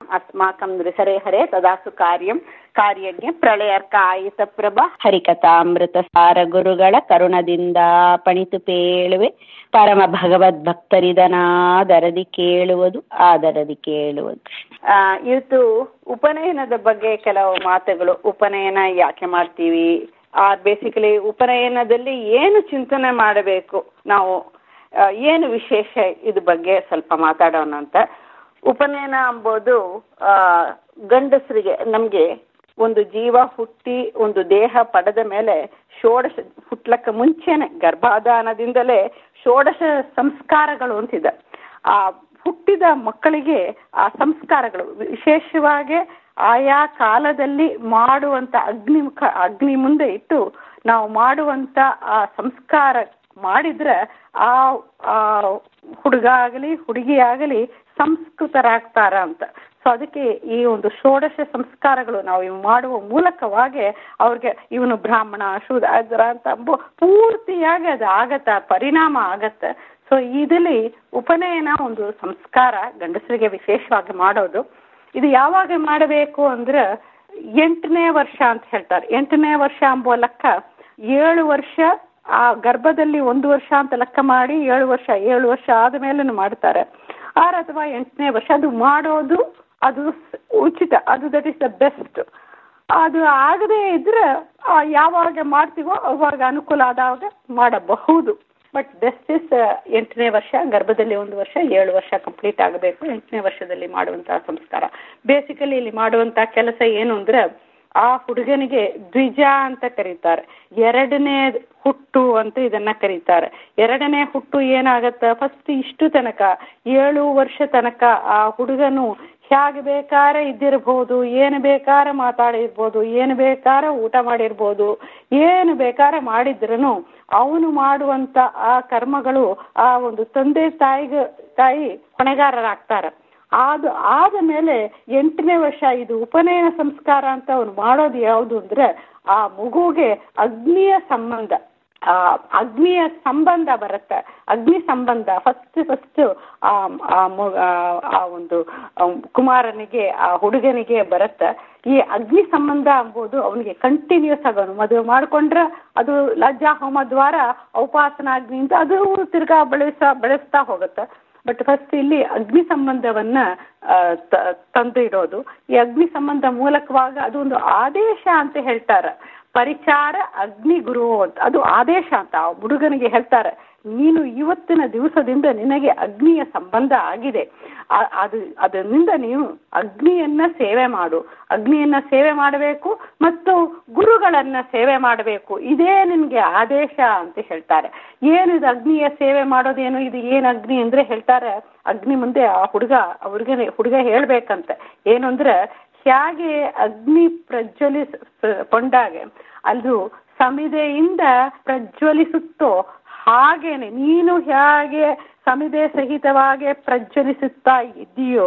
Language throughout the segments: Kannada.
ಅಸ್ಮಾಕಂ ನೃಸರೆ ಹರೇ ತದಾಸು ಕಾರ್ಯಂ ಕಾರ್ಯಜ್ಞ ಪ್ರಳಯರ್ಕ ಆಯಿತ ಪ್ರಭ ಹರಿಕಥಾಮೃತ ಸಾರ ಗುರುಗಳ ಕರುಣದಿಂದ ಪಣಿತು ಪೇಳುವೆ ಪರಮ ಭಗವದ್ ಭಕ್ತರಿದನಾದರದಿ ಕೇಳುವುದು ಆದರದಿ ಕೇಳುವುದು ಆ, ಇವತ್ತು ಉಪನಯನದ ಬಗ್ಗೆ ಕೆಲವು ಮಾತುಗಳು ಉಪನಯನ ಯಾಕೆ ಮಾಡ್ತೀವಿ ಆ ಬೇಸಿಕಲಿ ಉಪನಯನದಲ್ಲಿ ಏನು ಚಿಂತನೆ ಮಾಡಬೇಕು ನಾವು ಆ, ಏನು ವಿಶೇಷ ಇದ್ರ ಬಗ್ಗೆ ಸ್ವಲ್ಪ ಮಾತಾಡೋಣ ಅಂತ ಉಪನಯನ ಎಂಬುದು ಆ, ಗಂಡಸರಿಗೆ ನಮಗೆ ಒಂದು ಜೀವ ಹುಟ್ಟಿ ಒಂದು ದೇಹ ಪಡೆದ ಮೇಲೆ ಷೋಡಶ ಹುಟ್ಲಕ್ಕ ಮುಂಚೆನೆ ಗರ್ಭಾಧಾನದಿಂದಲೇ ಷೋಡಶ ಸಂಸ್ಕಾರಗಳು ಅಂತಿದೆ ಆ ಹುಟ್ಟಿದ ಮಕ್ಕಳಿಗೆ ಆ ಸಂಸ್ಕಾರಗಳು ವಿಶೇಷವಾಗಿ ಆಯಾ ಕಾಲದಲ್ಲಿ ಮಾಡುವಂತ ಅಗ್ನಿಮುಖ ಅಗ್ನಿ ಮುಂದೆ ಇಟ್ಟು ನಾವು ಮಾಡುವಂತ ಆ ಸಂಸ್ಕಾರ ಮಾಡಿದ್ರೆ ಆ ಆ ಹುಡುಗ ಆಗಲಿ ಹುಡುಗಿ ಆಗಲಿ ಸಂಸ್ಕೃತರಾಗ್ತಾರ ಅಂತ ಸೊ ಅದಕ್ಕೆ ಈ ಒಂದು ಷೋಡಶ ಸಂಸ್ಕಾರಗಳು ನಾವು ಇವು ಮಾಡುವ ಮೂಲಕವಾಗಿ ಅವ್ರಿಗೆ ಇವನು ಬ್ರಾಹ್ಮಣ ಶೂದ್ರ ಅದರ ಅಂತ ಅಂಬು- ಪೂರ್ತಿಯಾಗಿ ಅದು ಆಗತ್ತ ಪರಿಣಾಮ ಆಗತ್ತೆ ಸೊ ಇದರಲ್ಲಿ ಉಪನಯನ ಒಂದು ಸಂಸ್ಕಾರ ಗಂಡಸರಿಗೆ ವಿಶೇಷವಾಗಿ ಮಾಡೋದು ಇದು ಯಾವಾಗ ಮಾಡಬೇಕು ಅಂದ್ರೆ ಎಂಟನೇ ವರ್ಷ ಅಂತ ಹೇಳ್ತಾರೆ ಎಂಟನೇ ವರ್ಷ ಎಂಬುವ ಲೆಕ್ಕ ಏಳು ವರ್ಷ ಆ ಗರ್ಭದಲ್ಲಿ ಒಂದು ವರ್ಷ ಅಂತ ಲೆಕ್ಕ ಮಾಡಿ ಏಳು ವರ್ಷ ಏಳು ವರ್ಷ ಆದ ಮೇಲೂ ಮಾಡ್ತಾರೆ ಆರು ಅಥವಾ ಎಂಟನೇ ವರ್ಷ ಅದು ಮಾಡೋದು ಅದು ಸ್- ಉಚಿತ ಅದು ದಟ್ ಇಸ್ ದ ಬೆಸ್ಟ್ ಅದು ಆಗದೇ ಇದ್ರೆ ಆ, ಯಾವಾಗ ಮಾಡ್ತೀವೋ ಅವಾಗ ಅನುಕೂಲ ಆದಾಗ ಮಾಡಬಹುದು ಬಟ್ ಬೆಸ್ಟ್ ಇಸ್ ಎಂಟನೇ ವರ್ಷ ಗರ್ಭದಲ್ಲಿ ಒಂದು ವರ್ಷ ಏಳು ವರ್ಷ ಕಂಪ್ಲೀಟ್ ಆಗಬೇಕು ಎಂಟನೇ ವರ್ಷದಲ್ಲಿ ಮಾಡುವಂತಹ ಸಂಸ್ಕಾರ ಬೇಸಿಕಲಿ ಇಲ್ಲಿ ಮಾಡುವಂತಹ ಕೆಲಸ ಏನು ಅಂದ್ರೆ ಆ ಹುಡುಗನಿಗೆ ದ್ವಿಜ ಅಂತ ಕರೀತಾರೆ ಎರಡನೇ ಹುಟ್ಟು ಅಂತ ಇದನ್ನ ಕರೀತಾರೆ ಎರಡನೇ ಹುಟ್ಟು ಏನಾಗತ್ತ ಫಸ್ಟ್ ಇಷ್ಟು ತನಕ ಏಳು ವರ್ಷ ತನಕ ಆ ಹುಡುಗನು ಹೇಗೆ ಬೇಕಾರೆ ಇದ್ದಿರ್ಬೋದು ಏನು ಬೇಕಾರೆ ಮಾತಾಡಿರ್ಬೋದು ಏನು ಬೇಕಾರೆ ಊಟ ಮಾಡಿರ್ಬೋದು ಏನು ಬೇಕಾರೆ ಮಾಡಿದ್ರೂ ಅವನು ಮಾಡುವಂತ ಆ ಕರ್ಮಗಳು ಆ ಒಂದು ತಂದೆ ತಾಯಿಗೆ ತಾಯಿ ಹೊಣೆಗಾರರಾಗ್ತಾರೆ ಅದು ಆದ ಮೇಲೆ ಎಂಟನೇ ವರ್ಷ ಇದು ಉಪನಯನ ಸಂಸ್ಕಾರ ಅಂತ ಅವನು ಮಾಡೋದು ಯಾವುದು ಅಂದ್ರೆ ಆ ಮಗುಗೆ ಅಗ್ನಿಯ ಸಂಬಂಧ ಆ ಅಗ್ನಿಯ ಸಂಬಂಧ ಬರುತ್ತೆ ಅಗ್ನಿ ಸಂಬಂಧ ಫಸ್ಟ್ ಫಸ್ಟ್ ಆ ಆ ಮು- ಆ- ಆ ಒಂದು ಆ ಕುಮಾರನಿಗೆ ಆ ಹುಡುಗನಿಗೆ ಬರುತ್ತೆ ಈ ಅಗ್ನಿ ಸಂಬಂಧ ಎಂಬುದು ಅವನಿಗೆ ಕಂಟಿನ್ಯೂಸ್ ಆಗಿ ಅವನು ಮದುವೆ ಮಾಡ್ಕೊಂಡ್ರೆ ಅದು ಲಜ್ಜಾ ಹೋಮ ದ್ವಾರ ಔಪಾಸನಾಗ್ನಿ ಅಂತ ಅದು ತಿರ್ಗಾ ಬೆಳೆಸ ಬೆಳೆಸ್ತಾ ಹೋಗುತ್ತೆ ಬಟ್ ಫಸ್ಟ್ ಇಲ್ಲಿ ಅಗ್ನಿ ಸಂಬಂಧವನ್ನ ಆ, ತ- ತಂದು ಇಡೋದು ಈ ಅಗ್ನಿ ಸಂಬಂಧ ಮೂಲಕವಾಗ ಅದು ಒಂದು ಆದೇಶ ಅಂತ ಹೇಳ್ತಾರೆ ಪರಿಚಾರ ಅಗ್ನಿ ಗುರು ಅಂತ ಅದು ಆದೇಶ ಅಂತ ಆ ಹುಡುಗನಿಗೆ ಹೇಳ್ತಾರೆ ನೀನು ಇವತ್ತಿನ ದಿವಸದಿಂದ ನಿನಗೆ ಅಗ್ನಿಯ ಸಂಬಂಧ ಆಗಿದೆ ಆ- ಅದು ಅದರಿಂದ ನೀವು ಅಗ್ನಿಯನ್ನ ಸೇವೆ ಮಾಡು ಅಗ್ನಿಯನ್ನ ಸೇವೆ ಮಾಡಬೇಕು ಮತ್ತು ಗುರುಗಳನ್ನ ಸೇವೆ ಮಾಡಬೇಕು ಇದೇ ನಿನ್ಗೆ ಆದೇಶ ಅಂತ ಹೇಳ್ತಾರೆ ಏನಿದು ಅಗ್ನಿಯ ಸೇವೆ ಮಾಡೋದೇನು ಇದು ಏನ್ ಅಗ್ನಿ ಅಂದ್ರೆ ಹೇಳ್ತಾರೆ ಅಗ್ನಿ ಮುಂದೆ ಆ ಹುಡುಗ ಅವ್ರಿಗೆ ಹುಡುಗ ಹೇಳ್ಬೇಕಂತೆ ಏನು ಅಂದ್ರೆ ಹೇಗೆ ಅಗ್ನಿ ಪ್ರಜ್ವಲಿಸ ಕೊಂಡಾಗೆ ಅದು ಸಮಿದೆಯಿಂದ ಪ್ರಜ್ವಲಿಸುತ್ತೋ ಹಾಗೇನೆ ನೀನು ಹೇಗೆ ಸಮಿದೆ ಸಹಿತವಾಗಿ ಪ್ರಜ್ವಲಿಸುತ್ತಾ ಇದ್ದೀಯೋ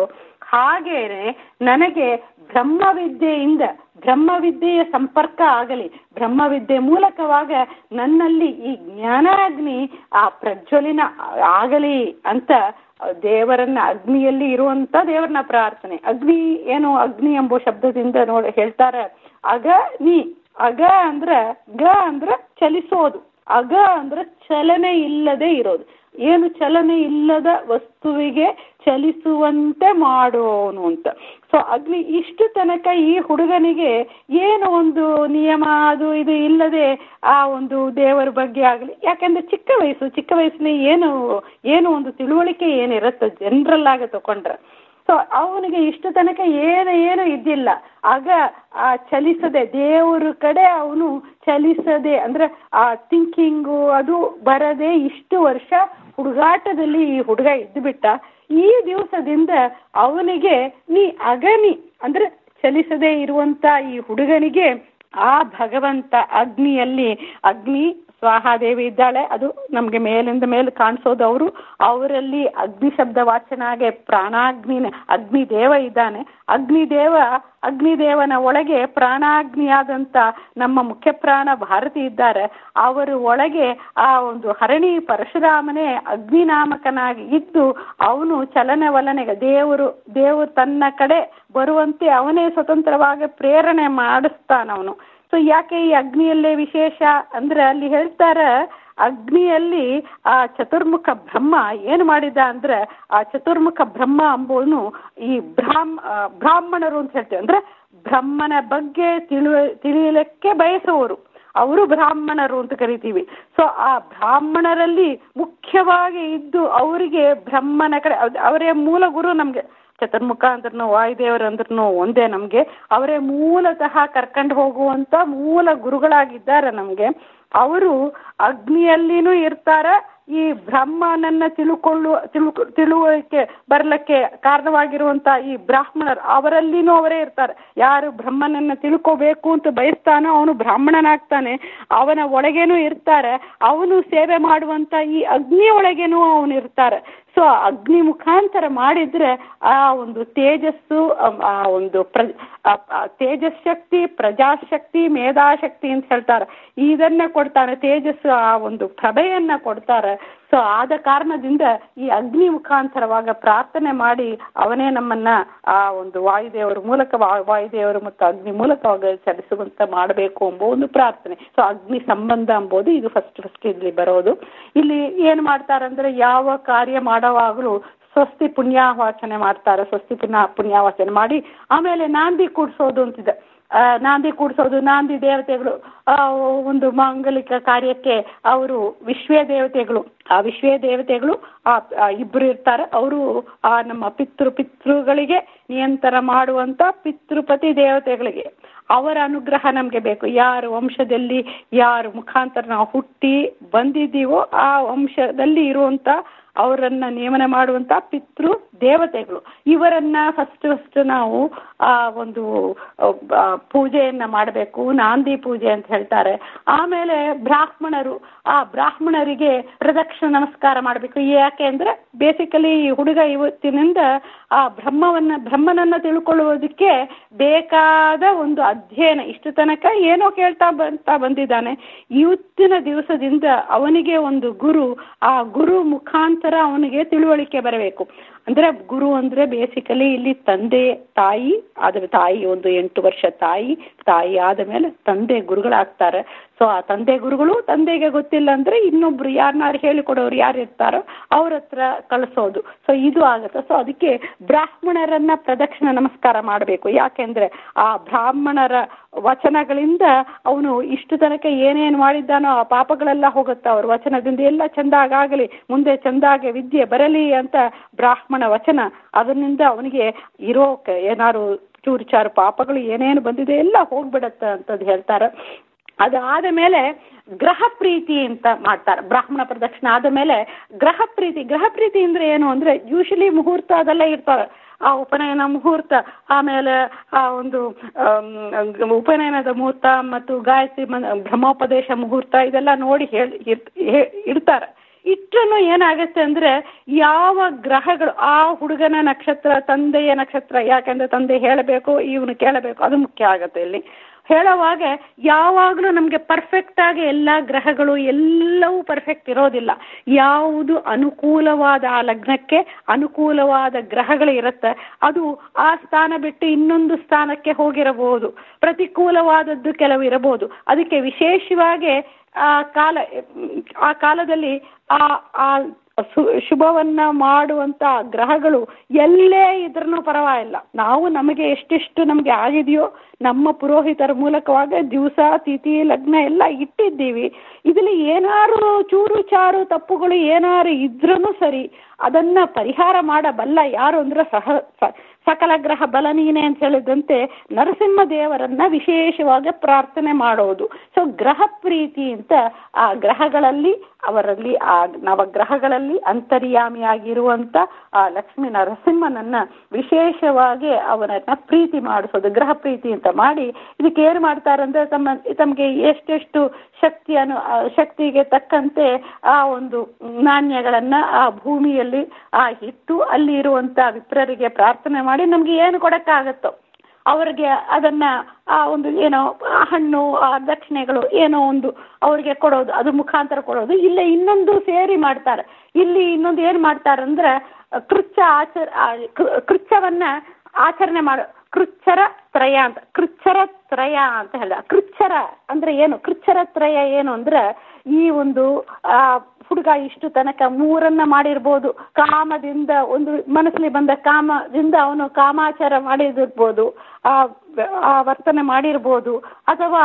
ಹಾಗೇನೆ ನನಗೆ ಬ್ರಹ್ಮವಿದ್ಯೆಯಿಂದ ಬ್ರಹ್ಮವಿದ್ಯೆಯ ಸಂಪರ್ಕ ಆಗಲಿ ಬ್ರಹ್ಮವಿದ್ಯೆ ಮೂಲಕವಾಗ ನನ್ನಲ್ಲಿ ಈ ಜ್ಞಾನಾಗ್ನಿ ಆ ಪ್ರಜ್ವಲಿನ ಆಗಲಿ ಅಂತ ದೇವರನ್ನ ಅಗ್ನಿಯಲ್ಲಿ ಇರುವಂತ ದೇವರನ್ನ ಪ್ರಾರ್ಥನೆ ಅಗ್ನಿ ಏನು ಅಗ್ನಿ ಎಂಬ ಶಬ್ದದಿಂದ ನೋಡಿ ಹೇಳ್ತಾರೆ ಅಗ ನೀ ಅಗ ಅಂದ್ರ ಗ ಅಂದ್ರ ಚಲಿಸೋದು ಅಗ ಅಂದ್ರ ಚಲನೆ ಇಲ್ಲದೆ ಇರೋದು ಏನು ಚಲನೆ ಇಲ್ಲದ ವಸ್ತುವಿಗೆ ಚಲಿಸುವಂತೆ ಮಾಡೋನು ಅಂತ ಸೊ ಅಗ್ನಿ ಇಷ್ಟು ತನಕ ಈ ಹುಡುಗನಿಗೆ ಏನು ಒಂದು ನಿಯಮ ಅದು ಇದು ಇಲ್ಲದೆ ಆ ಒಂದು ದೇವರ ಬಗ್ಗೆ ಆಗಲಿ ಯಾಕಂದ್ರೆ ಚಿಕ್ಕ ವಯಸ್ಸು ಚಿಕ್ಕ ವಯಸ್ಸಿನ ಏನು ಏನು ಒಂದು ತಿಳುವಳಿಕೆ ಏನಿರುತ್ತೆ ಜನರಲ್ ಆಗಿ ತಕೊಂಡ್ರೆ ಸೊ ಅವನಿಗೆ ಇಷ್ಟು ತನಕ ಏನು ಏನು ಇದ್ದಿಲ್ಲ ಆಗ ಆ ಚಲಿಸದೆ ದೇವರ ಕಡೆ ಅವನು ಚಲಿಸದೆ ಅಂದ್ರೆ ಆ ಥಿಂಕಿಂಗು ಅದು ಬರದೆ ಇಷ್ಟು ವರ್ಷ ಹುಡುಗಾಟದಲ್ಲಿ ಈ ಹುಡುಗ ಇದ್ದು ಬಿಟ್ಟ ಈ ದಿವಸದಿಂದ ಅವನಿಗೆ ನೀ ಅಗನಿ ಅಂದ್ರೆ ಚಲಿಸದೆ ಇರುವಂತ ಈ ಹುಡುಗನಿಗೆ ಆ ಭಗವಂತ ಅಗ್ನಿಯಲ್ಲಿ ಅಗ್ನಿ ಸ್ವಾಹಾದೇವಿ ಇದ್ದಾಳೆ ಅದು ನಮಗೆ ಮೇಲಿಂದ ಮೇಲೆ ಕಾಣಿಸೋದು ಅವರು ಅವರಲ್ಲಿ ಅಗ್ನಿ ಶಬ್ದ ವಾಚನಾಗೆ ಪ್ರಾಣಾಗ್ನಿನ ಅಗ್ನಿ ದೇವ ಇದ್ದಾನೆ ಅಗ್ನಿದೇವ ಅಗ್ನಿದೇವನ ಒಳಗೆ ಪ್ರಾಣಾಗ್ನಿಯಾದಂಥ ನಮ್ಮ ಮುಖ್ಯ ಪ್ರಾಣ ಭಾರತಿ ಇದ್ದಾರೆ ಅವರ ಒಳಗೆ ಆ ಒಂದು ಹರಣಿ ಪರಶುರಾಮನೇ ಅಗ್ನಿನಾಮಕನಾಗಿ ಇದ್ದು ಅವನು ಚಲನವಲನೆಗೆ ದೇವರು ದೇವರು ತನ್ನ ಕಡೆ ಬರುವಂತೆ ಅವನೇ ಸ್ವತಂತ್ರವಾಗಿ ಪ್ರೇರಣೆ ಮಾಡಿಸ್ತಾನವನು ಸೊ ಯಾಕೆ ಈ ಅಗ್ನಿಯಲ್ಲೇ ವಿಶೇಷ ಅಂದ್ರೆ ಅಲ್ಲಿ ಹೇಳ್ತಾರೆ ಅಗ್ನಿಯಲ್ಲಿ ಆ ಚತುರ್ಮುಖ ಬ್ರಹ್ಮ ಏನು ಮಾಡಿದ ಅಂದ್ರೆ ಆ ಚತುರ್ಮುಖ ಬ್ರಹ್ಮ ಅಂಬೋನು ಈ ಬ್ರಾಹ್ಮ ಬ್ರಾಹ್ಮಣರು ಅಂತ ಹೇಳ್ತೇವೆ ಅಂದ್ರೆ ಬ್ರಹ್ಮನ ಬಗ್ಗೆ ತಿಳುವ ತಿಳಿಯಲಿಕ್ಕೆ ಬಯಸುವವರು ಅವರು ಬ್ರಾಹ್ಮಣರು ಅಂತ ಕರಿತೀವಿ ಸೊ ಆ ಬ್ರಾಹ್ಮಣರಲ್ಲಿ ಮುಖ್ಯವಾಗಿ ಇದ್ದು ಅವರಿಗೆ ಬ್ರಹ್ಮನ ಕಡೆ ಅವರೇ ಮೂಲ ಗುರು ನಮ್ಗೆ ಚತುರ್ಮುಖ ಅಂದ್ರೂ ವಾಯುದೇವರು ಅಂದ್ರೂ ಒಂದೇ ನಮಗೆ ಅವರೇ ಮೂಲತಃ ಕರ್ಕೊಂಡು ಹೋಗುವಂತ ಮೂಲ ಗುರುಗಳಾಗಿದ್ದಾರೆ ನಮಗೆ ಅವರು ಅಗ್ನಿಯಲ್ಲಿನೂ ಇರ್ತಾರೆ ಈ ಬ್ರಹ್ಮನನ್ನ ತಿಳ್ಕೊಳ್ಳುವ ತಿಳು ತಿಳುವಳಿಕೆ ಬರ್ಲಿಕ್ಕೆ ಕಾರಣವಾಗಿರುವಂತ ಈ ಬ್ರಾಹ್ಮಣರು ಅವರಲ್ಲಿನೂ ಅವರೇ ಇರ್ತಾರೆ ಯಾರು ಬ್ರಹ್ಮನನ್ನ ತಿಳ್ಕೋಬೇಕು ಅಂತ ಬಯಸ್ತಾನೋ ಅವನು ಬ್ರಾಹ್ಮಣನಾಗ್ತಾನೆ ಅವನ ಒಳಗೇನೂ ಇರ್ತಾರೆ ಅವನು ಸೇವೆ ಮಾಡುವಂತ ಈ ಅಗ್ನಿ ಒಳಗೇನೂ ಅವನು ಇರ್ತಾರೆ ಸೊ ಅಗ್ನಿ ಮುಖಾಂತರ ಮಾಡಿದ್ರೆ ಆ ಒಂದು ತೇಜಸ್ಸು ಆ ಒಂದು ಪ್ರ ತೇಜಸ್ ಶಕ್ತಿ ಪ್ರಜಾಶಕ್ತಿ ಮೇಧಾಶಕ್ತಿ ಅಂತ ಹೇಳ್ತಾರೆ ಇದನ್ನ ಕೊಡ್ತಾನೆ ತೇಜಸ್ಸು ಆ ಒಂದು ಪ್ರಭೆಯನ್ನ ಕೊಡ್ತಾರೆ ಸೊ ಆದ ಕಾರಣದಿಂದ ಈ ಅಗ್ನಿ ಮುಖಾಂತರವಾಗ ಪ್ರಾರ್ಥನೆ ಮಾಡಿ ಅವನೇ ನಮ್ಮನ್ನ ಆ ಒಂದು ವಾಯುದೇವರ ಮೂಲಕ ವಾಯುದೇವರು ಮತ್ತು ಅಗ್ನಿ ಮೂಲಕವಾಗ ಚಲಿಸುವಂತ ಮಾಡಬೇಕು ಎಂಬ ಒಂದು ಪ್ರಾರ್ಥನೆ ಸೊ ಅಗ್ನಿ ಸಂಬಂಧ ಎಂಬುದು ಇದು ಫಸ್ಟ್ ಫಸ್ಟ್ ಇಲ್ಲಿ ಬರೋದು ಇಲ್ಲಿ ಏನ್ ಮಾಡ್ತಾರಂದ್ರೆ ಯಾವ ಕಾರ್ಯ ಮಾಡೋವಾಗಲೂ ಸ್ವಸ್ತಿ ಪುಣ್ಯಾವಾಚನೆ ಮಾಡ್ತಾರೆ ಸ್ವಸ್ತಿ ಪುಣ್ಯ ಪುಣ್ಯಾವಾಚನೆ ಮಾಡಿ ಆಮೇಲೆ ನಾಂದಿ ಕೂಡ್ಸೋದು ಅಂತಿದೆ ನಾಂದಿ ಕೂಡ್ಸೋದು ನಾಂದಿ ದೇವತೆಗಳು ಒಂದು ಮಾಂಗಲಿಕ ಕಾರ್ಯಕ್ಕೆ ಅವರು ವಿಶ್ವೇ ದೇವತೆಗಳು ಆ ವಿಶ್ವೇ ದೇವತೆಗಳು ಆ ಇಬ್ರು ಇರ್ತಾರೆ ಅವರು ಆ ನಮ್ಮ ಪಿತೃ ಪಿತೃಗಳಿಗೆ ನಿಯಂತ್ರಣ ಮಾಡುವಂತ ಪಿತೃಪತಿ ದೇವತೆಗಳಿಗೆ ಅವರ ಅನುಗ್ರಹ ನಮಗೆ ಬೇಕು ಯಾರ ವಂಶದಲ್ಲಿ ಯಾರ ಮುಖಾಂತರ ನಾವು ಹುಟ್ಟಿ ಬಂದಿದ್ದೀವೋ ಆ ವಂಶದಲ್ಲಿ ಇರುವಂತ ಅವರನ್ನ ನೇಮನ ಮಾಡುವಂತ ಪಿತೃ ದೇವತೆಗಳು ಇವರನ್ನ ಫಸ್ಟ್ ಫಸ್ಟ್ ನಾವು ಆ ಒಂದು ಪೂಜೆಯನ್ನ ಮಾಡಬೇಕು ನಾಂದಿ ಪೂಜೆ ಅಂತ ಹೇಳ್ತಾರೆ ಆಮೇಲೆ ಬ್ರಾಹ್ಮಣರು ಆ ಬ್ರಾಹ್ಮಣರಿಗೆ ಪ್ರದಕ್ಷಿಣ ನಮಸ್ಕಾರ ಮಾಡಬೇಕು ಯಾಕೆ ಅಂದ್ರೆ ಬೇಸಿಕಲಿ ಈ ಹುಡುಗ ಇವತ್ತಿನಿಂದ ಆ ಬ್ರಹ್ಮವನ್ನ ಬ್ರಹ್ಮನನ್ನ ತಿಳ್ಕೊಳ್ಳುವುದಕ್ಕೆ ಬೇಕಾದ ಒಂದು ಅಧ್ಯಯನ ಇಷ್ಟು ತನಕ ಏನೋ ಕೇಳ್ತಾ ಬಂತಾ ಬಂದಿದ್ದಾನೆ ಇವತ್ತಿನ ದಿವಸದಿಂದ ಅವನಿಗೆ ಒಂದು ಗುರು ಆ ಗುರು ಮುಖಾಂತರ ಅವನಿಗೆ ತಿಳುವಳಿಕೆ ಬರಬೇಕು ಅಂದ್ರೆ ಗುರು ಅಂದ್ರೆ ಬೇಸಿಕಲಿ ಇಲ್ಲಿ ತಂದೆ ತಾಯಿ ಆದ ತಾಯಿ ಒಂದು ಎಂಟು ವರ್ಷ ತಾಯಿ ತಾಯಿ ಆದ ಮೇಲೆ ತಂದೆ ಗುರುಗಳಾಗ್ತಾರೆ ಸೊ ಆ ತಂದೆ ಗುರುಗಳು ತಂದೆಗೆ ಗೊತ್ತಿಲ್ಲ ಅಂದ್ರೆ ಇನ್ನೊಬ್ರು ಯಾರನ್ನಾರು ಹೇಳಿಕೊಡೋರು ಯಾರು ಇರ್ತಾರೋ ಅವ್ರ ಹತ್ರ ಕಳಿಸೋದು ಸೊ ಇದು ಆಗುತ್ತೆ ಸೊ ಅದಕ್ಕೆ ಬ್ರಾಹ್ಮಣರನ್ನ ಪ್ರದಕ್ಷಿಣ ನಮಸ್ಕಾರ ಮಾಡಬೇಕು ಯಾಕೆಂದ್ರೆ ಆ ಬ್ರಾಹ್ಮಣರ ವಚನಗಳಿಂದ ಅವನು ಇಷ್ಟು ತನಕ ಏನೇನು ಮಾಡಿದ್ದಾನೋ ಆ ಪಾಪಗಳೆಲ್ಲ ಹೋಗುತ್ತೆ ಅವ್ರ ವಚನದಿಂದ ಎಲ್ಲ ಚಂದಾಗಲಿ ಮುಂದೆ ಚಂದಾಗೆ ವಿದ್ಯೆ ಬರಲಿ ಅಂತ ಬ್ರಾಹ್ಮಣ ವಚನ ಅದರಿಂದ ಅವನಿಗೆ ಇರೋ ಏನಾರು ಚೂರು ಚಾರು ಪಾಪಗಳು ಏನೇನು ಬಂದಿದೆ ಎಲ್ಲ ಹೋಗ್ಬಿಡತ್ತೆ ಅಂತದ್ದು ಹೇಳ್ತಾರೆ ಅದಾದ ಮೇಲೆ ಗ್ರಹ ಪ್ರೀತಿ ಅಂತ ಮಾಡ್ತಾರೆ ಬ್ರಾಹ್ಮಣ ಪ್ರದಕ್ಷಿಣೆ ಆದ ಮೇಲೆ ಗ್ರಹ ಪ್ರೀತಿ ಗ್ರಹ ಪ್ರೀತಿ ಅಂದ್ರೆ ಏನು ಅಂದ್ರೆ ಯೂಶಲಿ ಮುಹೂರ್ತ ಅದೆಲ್ಲ ಇರ್ತಾರೆ ಆ ಉಪನಯನ ಮುಹೂರ್ತ ಆಮೇಲೆ ಆ ಒಂದು ಉಪನಯನದ ಮುಹೂರ್ತ ಮತ್ತು ಗಾಯತ್ರಿ ಬ್ರಹ್ಮೋಪದೇಶ ಮುಹೂರ್ತ ಇದೆಲ್ಲ ನೋಡಿ ಹೇಳಿ ಇಡ್ತಾರೆ ಇಟ್ಟನು ಏನಾಗತ್ತೆ ಅಂದ್ರೆ ಯಾವ ಗ್ರಹಗಳು ಆ ಹುಡುಗನ ನಕ್ಷತ್ರ ತಂದೆಯ ನಕ್ಷತ್ರ ಯಾಕಂದ್ರೆ ತಂದೆ ಹೇಳಬೇಕು ಇವನು ಕೇಳಬೇಕು ಅದು ಮುಖ್ಯ ಆಗತ್ತೆ ಇಲ್ಲಿ ಹೇಳುವಾಗ ಯಾವಾಗಲೂ ನಮಗೆ ಪರ್ಫೆಕ್ಟ್ ಆಗಿ ಎಲ್ಲ ಗ್ರಹಗಳು ಎಲ್ಲವೂ ಪರ್ಫೆಕ್ಟ್ ಇರೋದಿಲ್ಲ ಯಾವುದು ಅನುಕೂಲವಾದ ಆ ಲಗ್ನಕ್ಕೆ ಅನುಕೂಲವಾದ ಗ್ರಹಗಳು ಇರುತ್ತೆ ಅದು ಆ ಸ್ಥಾನ ಬಿಟ್ಟು ಇನ್ನೊಂದು ಸ್ಥಾನಕ್ಕೆ ಹೋಗಿರಬಹುದು ಪ್ರತಿಕೂಲವಾದದ್ದು ಕೆಲವು ಇರಬಹುದು ಅದಕ್ಕೆ ವಿಶೇಷವಾಗಿ ಆ ಕಾಲ ಆ ಕಾಲದಲ್ಲಿ ಆ ಆ ಶುಭವನ್ನ ಮಾಡುವಂತ ಗ್ರಹಗಳು ಎಲ್ಲೇ ಇದ್ರೂ ಪರವಾಗಿಲ್ಲ ನಾವು ನಮಗೆ ಎಷ್ಟೆಷ್ಟು ನಮಗೆ ಆಗಿದೆಯೋ ನಮ್ಮ ಪುರೋಹಿತರ ಮೂಲಕವಾಗ ದಿವಸ ತಿಥಿ ಲಗ್ನ ಎಲ್ಲ ಇಟ್ಟಿದ್ದೀವಿ ಇದರಲ್ಲಿ ಏನಾರು ಚೂರು ಚಾರು ತಪ್ಪುಗಳು ಏನಾರು ಇದ್ರೂ ಸರಿ ಅದನ್ನ ಪರಿಹಾರ ಮಾಡಬಲ್ಲ ಯಾರು ಅಂದ್ರೆ ಸಹ ಸಕಲ ಗ್ರಹ ಬಲ ನೀನೆ ಅಂತ ಹೇಳಿದಂತೆ ನರಸಿಂಹ ದೇವರನ್ನ ವಿಶೇಷವಾಗಿ ಪ್ರಾರ್ಥನೆ ಮಾಡೋದು ಸೊ ಸೊ ಗ್ರಹ ಪ್ರೀತಿ ಅಂತ ಆ ಗ್ರಹಗಳಲ್ಲಿ ಅವರಲ್ಲಿ ಆ ನವಗ್ರಹಗಳಲ್ಲಿ ಅಂತರ್ಯಾಮಿಯಾಗಿರುವಂತ ಆ ಲಕ್ಷ್ಮೀ ನರಸಿಂಹನನ್ನ ವಿಶೇಷವಾಗಿ ಅವನನ್ನ ಪ್ರೀತಿ ಮಾಡಿಸೋದು ಗ್ರಹ ಪ್ರೀತಿ ಅಂತ ಮಾಡಿ ಇದಕ್ಕೆ ಏನು ಮಾಡ್ತಾರಂದ್ರೆ ತಮ್ಮ ತಮಗೆ ಎಷ್ಟೆಷ್ಟು ಶಕ್ತಿಯನ್ನು ಶಕ್ತಿಗೆ ತಕ್ಕಂತೆ ಆ ಒಂದು ನಾಣ್ಯಗಳನ್ನ ಆ ಭೂಮಿಯಲ್ಲಿ ಆ ಇಟ್ಟು ಅಲ್ಲಿ ಇರುವಂತ ವಿಪ್ರರಿಗೆ ಪ್ರಾರ್ಥನೆ ಮಾಡಿ ನಮ್ಗೆ ಏನು ಕೊಡಕ್ಕಾಗತ್ತೋ ಅವರಿಗೆ ಅದನ್ನ ಆ ಒಂದು ಏನೋ ಹಣ್ಣು ಆ ದಕ್ಷಿಣೆಗಳು ಏನೋ ಒಂದು ಅವರಿಗೆ ಕೊಡೋದು ಅದು ಮುಖಾಂತರ ಕೊಡೋದು ಇಲ್ಲೇ ಇನ್ನೊಂದು ಸೇರಿ ಮಾಡ್ತಾರೆ ಇಲ್ಲಿ ಇನ್ನೊಂದು ಏನ್ ಮಾಡ್ತಾರಂದ್ರೆ ಕೃಚ್ಛ ಆಚರ ಕೃಚ್ಛವನ್ನ ಆಚರಣೆ ಮಾಡೋ ಕೃಚ್ಛರ ತ್ರಯ ಅಂತ ಕೃಚ್ಛರ ತ್ರಯ ಅಂತ ಹೇಳ ಕೃಚ್ಛರ ಅಂದ್ರೆ ಏನು ಕೃಚ್ಛರ ತ್ರಯ ಏನು ಅಂದ್ರೆ ಈ ಒಂದು ಆ ಹುಡುಗ ಇಷ್ಟು ತನಕ ಮೂರನ್ನ ಮಾಡಿರ್ಬೋದು ಕಾಮದಿಂದ ಒಂದು ಮನಸ್ಸಲ್ಲಿ ಬಂದ ಕಾಮದಿಂದ ಅವನು ಕಾಮಾಚಾರ ಮಾಡಿದಿರ್ಬೋದು ಆ ಆ ವರ್ತನೆ ಮಾಡಿರ್ಬೋದು ಅಥವಾ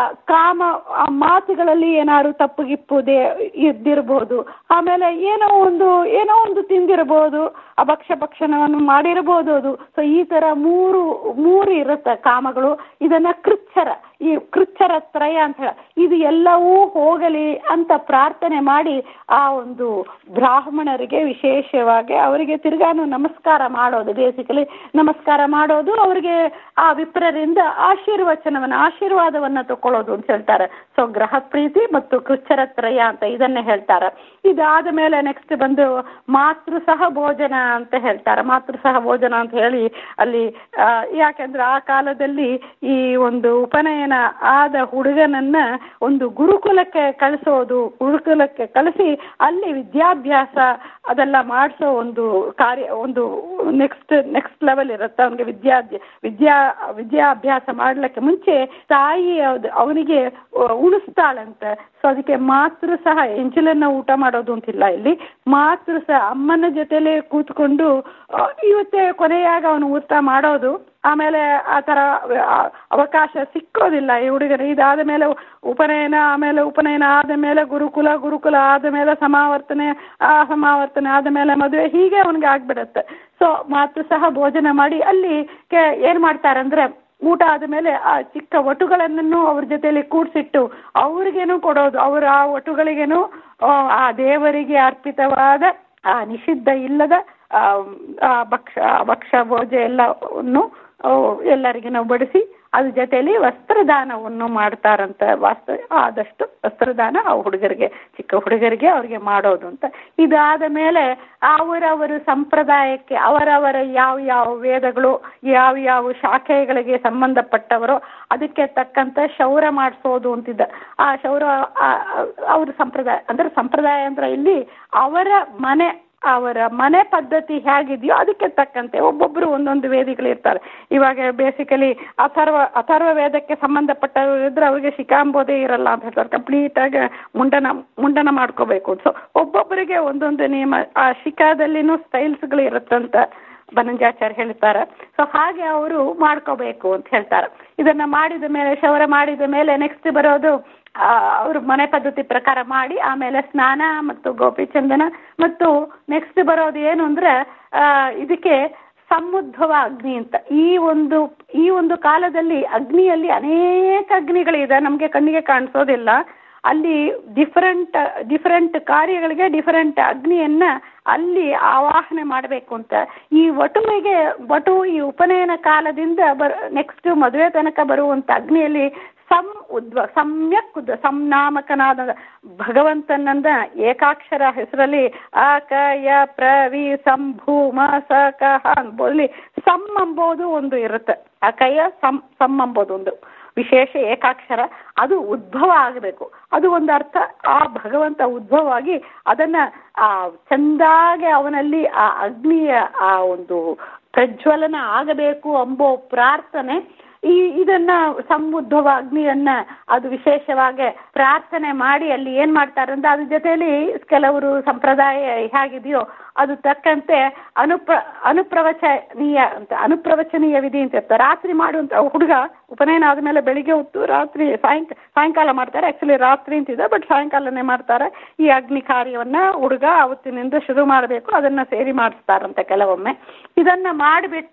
ಕಾಮ ಆ ಮಾತುಗಳಲ್ಲಿ ಏನಾದ್ರು ತಪ್ಪು ಗಿಪ್ಪುದೇ ಇದ್ದಿರ್ಬೋದು ಆಮೇಲೆ ಏನೋ ಒಂದು ಏನೋ ಒಂದು ತಿಂದಿರ್ಬೋದು ಅಭಕ್ಷ ಭಕ್ಷಣವನ್ನು ಮಾಡಿರ್ಬೋದು ಅದು ಸೊ ಈ ತರ ಮೂರು ಮೂರು ಇರುತ್ತೆ ಕಾಮಗಳು ಇದನ್ನ ಕೃಚ್ಛರ ಈ ಕೃಚ್ಛರ ತ್ರಯ ಅಂತ ಹೇಳ ಇದು ಎಲ್ಲವೂ ಹೋಗಲಿ ಅಂತ ಪ್ರಾರ್ಥನೆ ಮಾಡಿ ಆ ಒಂದು ಬ್ರಾಹ್ಮಣರಿಗೆ ವಿಶೇಷವಾಗಿ ಅವರಿಗೆ ತಿರ್ಗಾನು ನಮಸ್ಕಾರ ಮಾಡೋದು ಬೇಸಿಕಲಿ ನಮಸ್ಕಾರ ಮಾಡೋದು ಅವರಿಗೆ ಆ ವಿಪ್ರರಿಂದ ಆಶೀರ್ವಚನವನ್ನ ಆಶೀರ್ವಾದವನ್ನ ತಕೊಳ್ಳೋದು ಅಂತ ಹೇಳ್ತಾರೆ ಸೊ ಗ್ರಹ ಪ್ರೀತಿ ಮತ್ತು ಕೃಚ್ಛರ ತ್ರಯ ಅಂತ ಇದನ್ನೇ ಹೇಳ್ತಾರೆ ಇದಾದ ಮೇಲೆ ನೆಕ್ಸ್ಟ್ ಬಂದು ಮಾತೃ ಸಹ ಭೋಜನ ಅಂತ ಹೇಳ್ತಾರೆ ಮಾತೃ ಸಹ ಭೋಜನ ಅಂತ ಹೇಳಿ ಅಲ್ಲಿ ಯಾಕೆಂದ್ರೆ ಆ ಕಾಲದಲ್ಲಿ ಈ ಒಂದು ಉಪನಯನ ಆದ ಹುಡುಗನನ್ನ ಒಂದು ಗುರುಕುಲಕ್ಕೆ ಕಳಿಸೋದು ಗುರುಕುಲಕ್ಕೆ ಕಳಿಸಿ ಅಲ್ಲಿ ವಿದ್ಯಾಭ್ಯಾಸ ಅದೆಲ್ಲ ಮಾಡಿಸೋ ಒಂದು ಕಾರ್ಯ ಒಂದು ನೆಕ್ಸ್ಟ್ ನೆಕ್ಸ್ಟ್ ಲೆವೆಲ್ ಇರುತ್ತೆ ಅವನಿಗೆ ವಿದ್ಯಾ ವಿದ್ಯಾ ವಿದ್ಯಾಭ್ಯಾಸ ಮಾಡ್ಲಿಕ್ಕೆ ಮುಂಚೆ ತಾಯಿ ಅವನಿಗೆ ಉಣಿಸ್ತಾಳಂತೆ ಸೊ ಅದಕ್ಕೆ ಮಾತೃ ಸಹ ಎಂಜಲನ್ನ ಊಟ ಮಾಡೋದು ಅಂತಿಲ್ಲ ಇಲ್ಲಿ ಮಾತೃ ಸಹ ಅಮ್ಮನ ಜೊತೆಲೆ ಕೂತ್ಕೊಂಡು ಇವತ್ತೇ ಕೊನೆಯಾಗ ಅವನು ಊಟ ಮಾಡೋದು ಆಮೇಲೆ ಆ ಥರ ಅವಕಾಶ ಸಿಕ್ಕೋದಿಲ್ಲ ಈ ಹುಡುಗರು ಇದಾದ ಮೇಲೆ ಉಪನಯನ ಆಮೇಲೆ ಉಪನಯನ ಆದ ಮೇಲೆ ಗುರುಕುಲ ಗುರುಕುಲ ಆದ ಮೇಲೆ ಸಮಾವರ್ತನೆ ಆ ಸಮಾವರ್ತನೆ ಆದ ಮೇಲೆ ಮದುವೆ ಹೀಗೆ ಅವನಿಗೆ ಆಗ್ಬಿಡತ್ತೆ ಸೊ ಮಾತು ಸಹ ಭೋಜನ ಮಾಡಿ ಅಲ್ಲಿ ಏನ್ ಮಾಡ್ತಾರಂದ್ರೆ ಊಟ ಆದ ಮೇಲೆ ಆ ಚಿಕ್ಕ ಒಟುಗಳನ್ನೂ ಅವ್ರ ಜೊತೆಲಿ ಕೂಡ್ಸಿಟ್ಟು ಅವ್ರಿಗೇನು ಕೊಡೋದು ಅವ್ರ ಆ ಒಟುಗಳಿಗೇನು ಆ ದೇವರಿಗೆ ಅರ್ಪಿತವಾದ ಆ ನಿಷಿದ್ಧ ಇಲ್ಲದ ಆ ಭಕ್ಷ ಭಕ್ಷ ಭೋಜ ಎಲ್ಲವನ್ನು ಎಲ್ಲರಿಗೆ ನಾವು ಬಡಿಸಿ ಅದ್ರ ಜೊತೆಯಲ್ಲಿ ವಸ್ತ್ರದಾನವನ್ನು ಮಾಡ್ತಾರಂತ ವಾಸ್ತ ಆದಷ್ಟು ವಸ್ತ್ರದಾನ ಆ ಹುಡುಗರಿಗೆ ಚಿಕ್ಕ ಹುಡುಗರಿಗೆ ಅವ್ರಿಗೆ ಮಾಡೋದು ಅಂತ ಇದಾದ ಮೇಲೆ ಅವರವರ ಸಂಪ್ರದಾಯಕ್ಕೆ ಅವರವರ ಯಾವ ಯಾವ ವೇದಗಳು ಯಾವ ಯಾವ ಶಾಖೆಗಳಿಗೆ ಸಂಬಂಧಪಟ್ಟವರೋ ಅದಕ್ಕೆ ತಕ್ಕಂತ ಶೌರ ಮಾಡಿಸೋದು ಅಂತಿದ್ದ ಆ ಶೌರ ಅವ್ರ ಸಂಪ್ರದಾಯ ಅಂದ್ರೆ ಸಂಪ್ರದಾಯ ಅಂದ್ರೆ ಇಲ್ಲಿ ಅವರ ಮನೆ ಅವರ ಮನೆ ಪದ್ಧತಿ ಹೇಗಿದೆಯೋ ಅದಕ್ಕೆ ತಕ್ಕಂತೆ ಒಬ್ಬೊಬ್ಬರು ಒಂದೊಂದು ವೇದಿಗಳು ಇರ್ತಾರೆ ಇವಾಗ ಬೇಸಿಕಲಿ ಅಥರ್ವ ಅಥರ್ವ ವೇದಕ್ಕೆ ಸಂಬಂಧಪಟ್ಟವರು ಇದ್ರೆ ಅವ್ರಿಗೆ ಶಿಕಾಂಬೋದೇ ಇರಲ್ಲ ಅಂತ ಹೇಳ್ತಾರೆ ಕಂಪ್ಲೀಟ್ ಆಗಿ ಮುಂಡನ ಮುಂಡನ ಮಾಡ್ಕೋಬೇಕು ಸೊ ಒಬ್ಬೊಬ್ಬರಿಗೆ ಒಂದೊಂದು ನಿಯಮ ಆ ಶಿಕಾದಲ್ಲಿನೂ ಸ್ಟೈಲ್ಸ್ಗಳು ಇರುತ್ತಂತ ಬನಂಜಾಚಾರ್ಯ ಹೇಳ್ತಾರೆ ಸೊ ಹಾಗೆ ಅವರು ಮಾಡ್ಕೋಬೇಕು ಅಂತ ಹೇಳ್ತಾರೆ ಇದನ್ನ ಮಾಡಿದ ಮೇಲೆ ಶವರ ಮಾಡಿದ ಮೇಲೆ ನೆಕ್ಸ್ಟ್ ಬರೋದು ಅವ್ರ ಮನೆ ಪದ್ಧತಿ ಪ್ರಕಾರ ಮಾಡಿ ಆಮೇಲೆ ಸ್ನಾನ ಮತ್ತು ಗೋಪಿಚಂದನ ಮತ್ತು ನೆಕ್ಸ್ಟ್ ಬರೋದು ಏನು ಅಂದ್ರೆ ಇದಕ್ಕೆ ಸಮುದ್ಭವ ಅಗ್ನಿ ಅಂತ ಈ ಒಂದು ಈ ಒಂದು ಕಾಲದಲ್ಲಿ ಅಗ್ನಿಯಲ್ಲಿ ಅನೇಕ ಅಗ್ನಿಗಳಿದೆ ನಮಗೆ ಕಣ್ಣಿಗೆ ಕಾಣಿಸೋದಿಲ್ಲ ಅಲ್ಲಿ ಡಿಫರೆಂಟ್ ಡಿಫರೆಂಟ್ ಕಾರ್ಯಗಳಿಗೆ ಡಿಫರೆಂಟ್ ಅಗ್ನಿಯನ್ನ ಅಲ್ಲಿ ಆವಾಹನೆ ಮಾಡಬೇಕು ಅಂತ ಈ ವಟುವಿಗೆ ವಟು ಈ ಉಪನಯನ ಕಾಲದಿಂದ ಬರ್ ನೆಕ್ಸ್ಟ್ ಮದುವೆ ತನಕ ಬರುವಂತ ಅಗ್ನಿಯಲ್ಲಿ ಸಂ ಉದ್ವ ಸಮ್ಯಕ್ ಉದ್ವ ಸಂನಾಮಕನಾದ ಭಗವಂತನಂದ ಏಕಾಕ್ಷರ ಹೆಸರಲ್ಲಿ ಅ ಕ ಯ ಪ್ರ ವಿ ಸಂ ಭೂಮ ಸ ಕ ಹ ಅಂಬೋದಲ್ಲಿ ಸಮ್ ಅಂಬೋದು ಒಂದು ಇರುತ್ತೆ ಅಕಯ ಸಂ ಸಮ್ ಅಂಬೋದು ಒಂದು ವಿಶೇಷ ಏಕಾಕ್ಷರ ಅದು ಉದ್ಭವ ಆಗಬೇಕು ಅದು ಒಂದು ಅರ್ಥ ಆ ಭಗವಂತ ಉದ್ಭವವಾಗಿ ಅದನ್ನ ಆ ಚಂದಾಗೆ ಅವನಲ್ಲಿ ಆ ಅಗ್ನಿಯ ಆ ಒಂದು ಪ್ರಜ್ವಲನ ಆಗಬೇಕು ಎಂಬೋ ಪ್ರಾರ್ಥನೆ ಈ ಇದನ್ನ ಸಮುದ್ಭವ ಅಗ್ನಿಯನ್ನ ಅದು ವಿಶೇಷವಾಗಿ ಪ್ರಾರ್ಥನೆ ಮಾಡಿ ಅಲ್ಲಿ ಏನ್ ಮಾಡ್ತಾರೆ ಅಂದ್ರೆ ಅದ್ರ ಜೊತೆಯಲ್ಲಿ ಕೆಲವರು ಸಂಪ್ರದಾಯ ಹೇಗಿದೆಯೋ ಅದು ತಕ್ಕಂತೆ ಅನುಪ್ರ ಅನುಪ್ರವಚನೀಯ ಅಂತ ಅನುಪ್ರವಚನೀಯ ವಿಧಿ ಅಂತ ಇರ್ತಾರೆ ರಾತ್ರಿ ಮಾಡುವಂತ ಹುಡುಗ ಉಪನಯನ ಆದ್ಮೇಲೆ ಬೆಳಿಗ್ಗೆ ಹೊತ್ತು ರಾತ್ರಿ ಸಾಯಂಕ ಸಾಯಂಕಾಲ ಮಾಡ್ತಾರೆ ಆಕ್ಚುಲಿ ರಾತ್ರಿ ಅಂತಿದೆ ಬಟ್ ಸಾಯಂಕಾಲನೇ ಮಾಡ್ತಾರೆ ಈ ಅಗ್ನಿ ಕಾರ್ಯವನ್ನ ಹುಡುಗ ಅವತ್ತಿನಿಂದ ಶುರು ಮಾಡಬೇಕು ಅದನ್ನ ಸೇರಿ ಮಾಡಿಸ್ತಾರಂತೆ ಕೆಲವೊಮ್ಮೆ ಇದನ್ನ ಮಾಡಿಬಿಟ್ಟು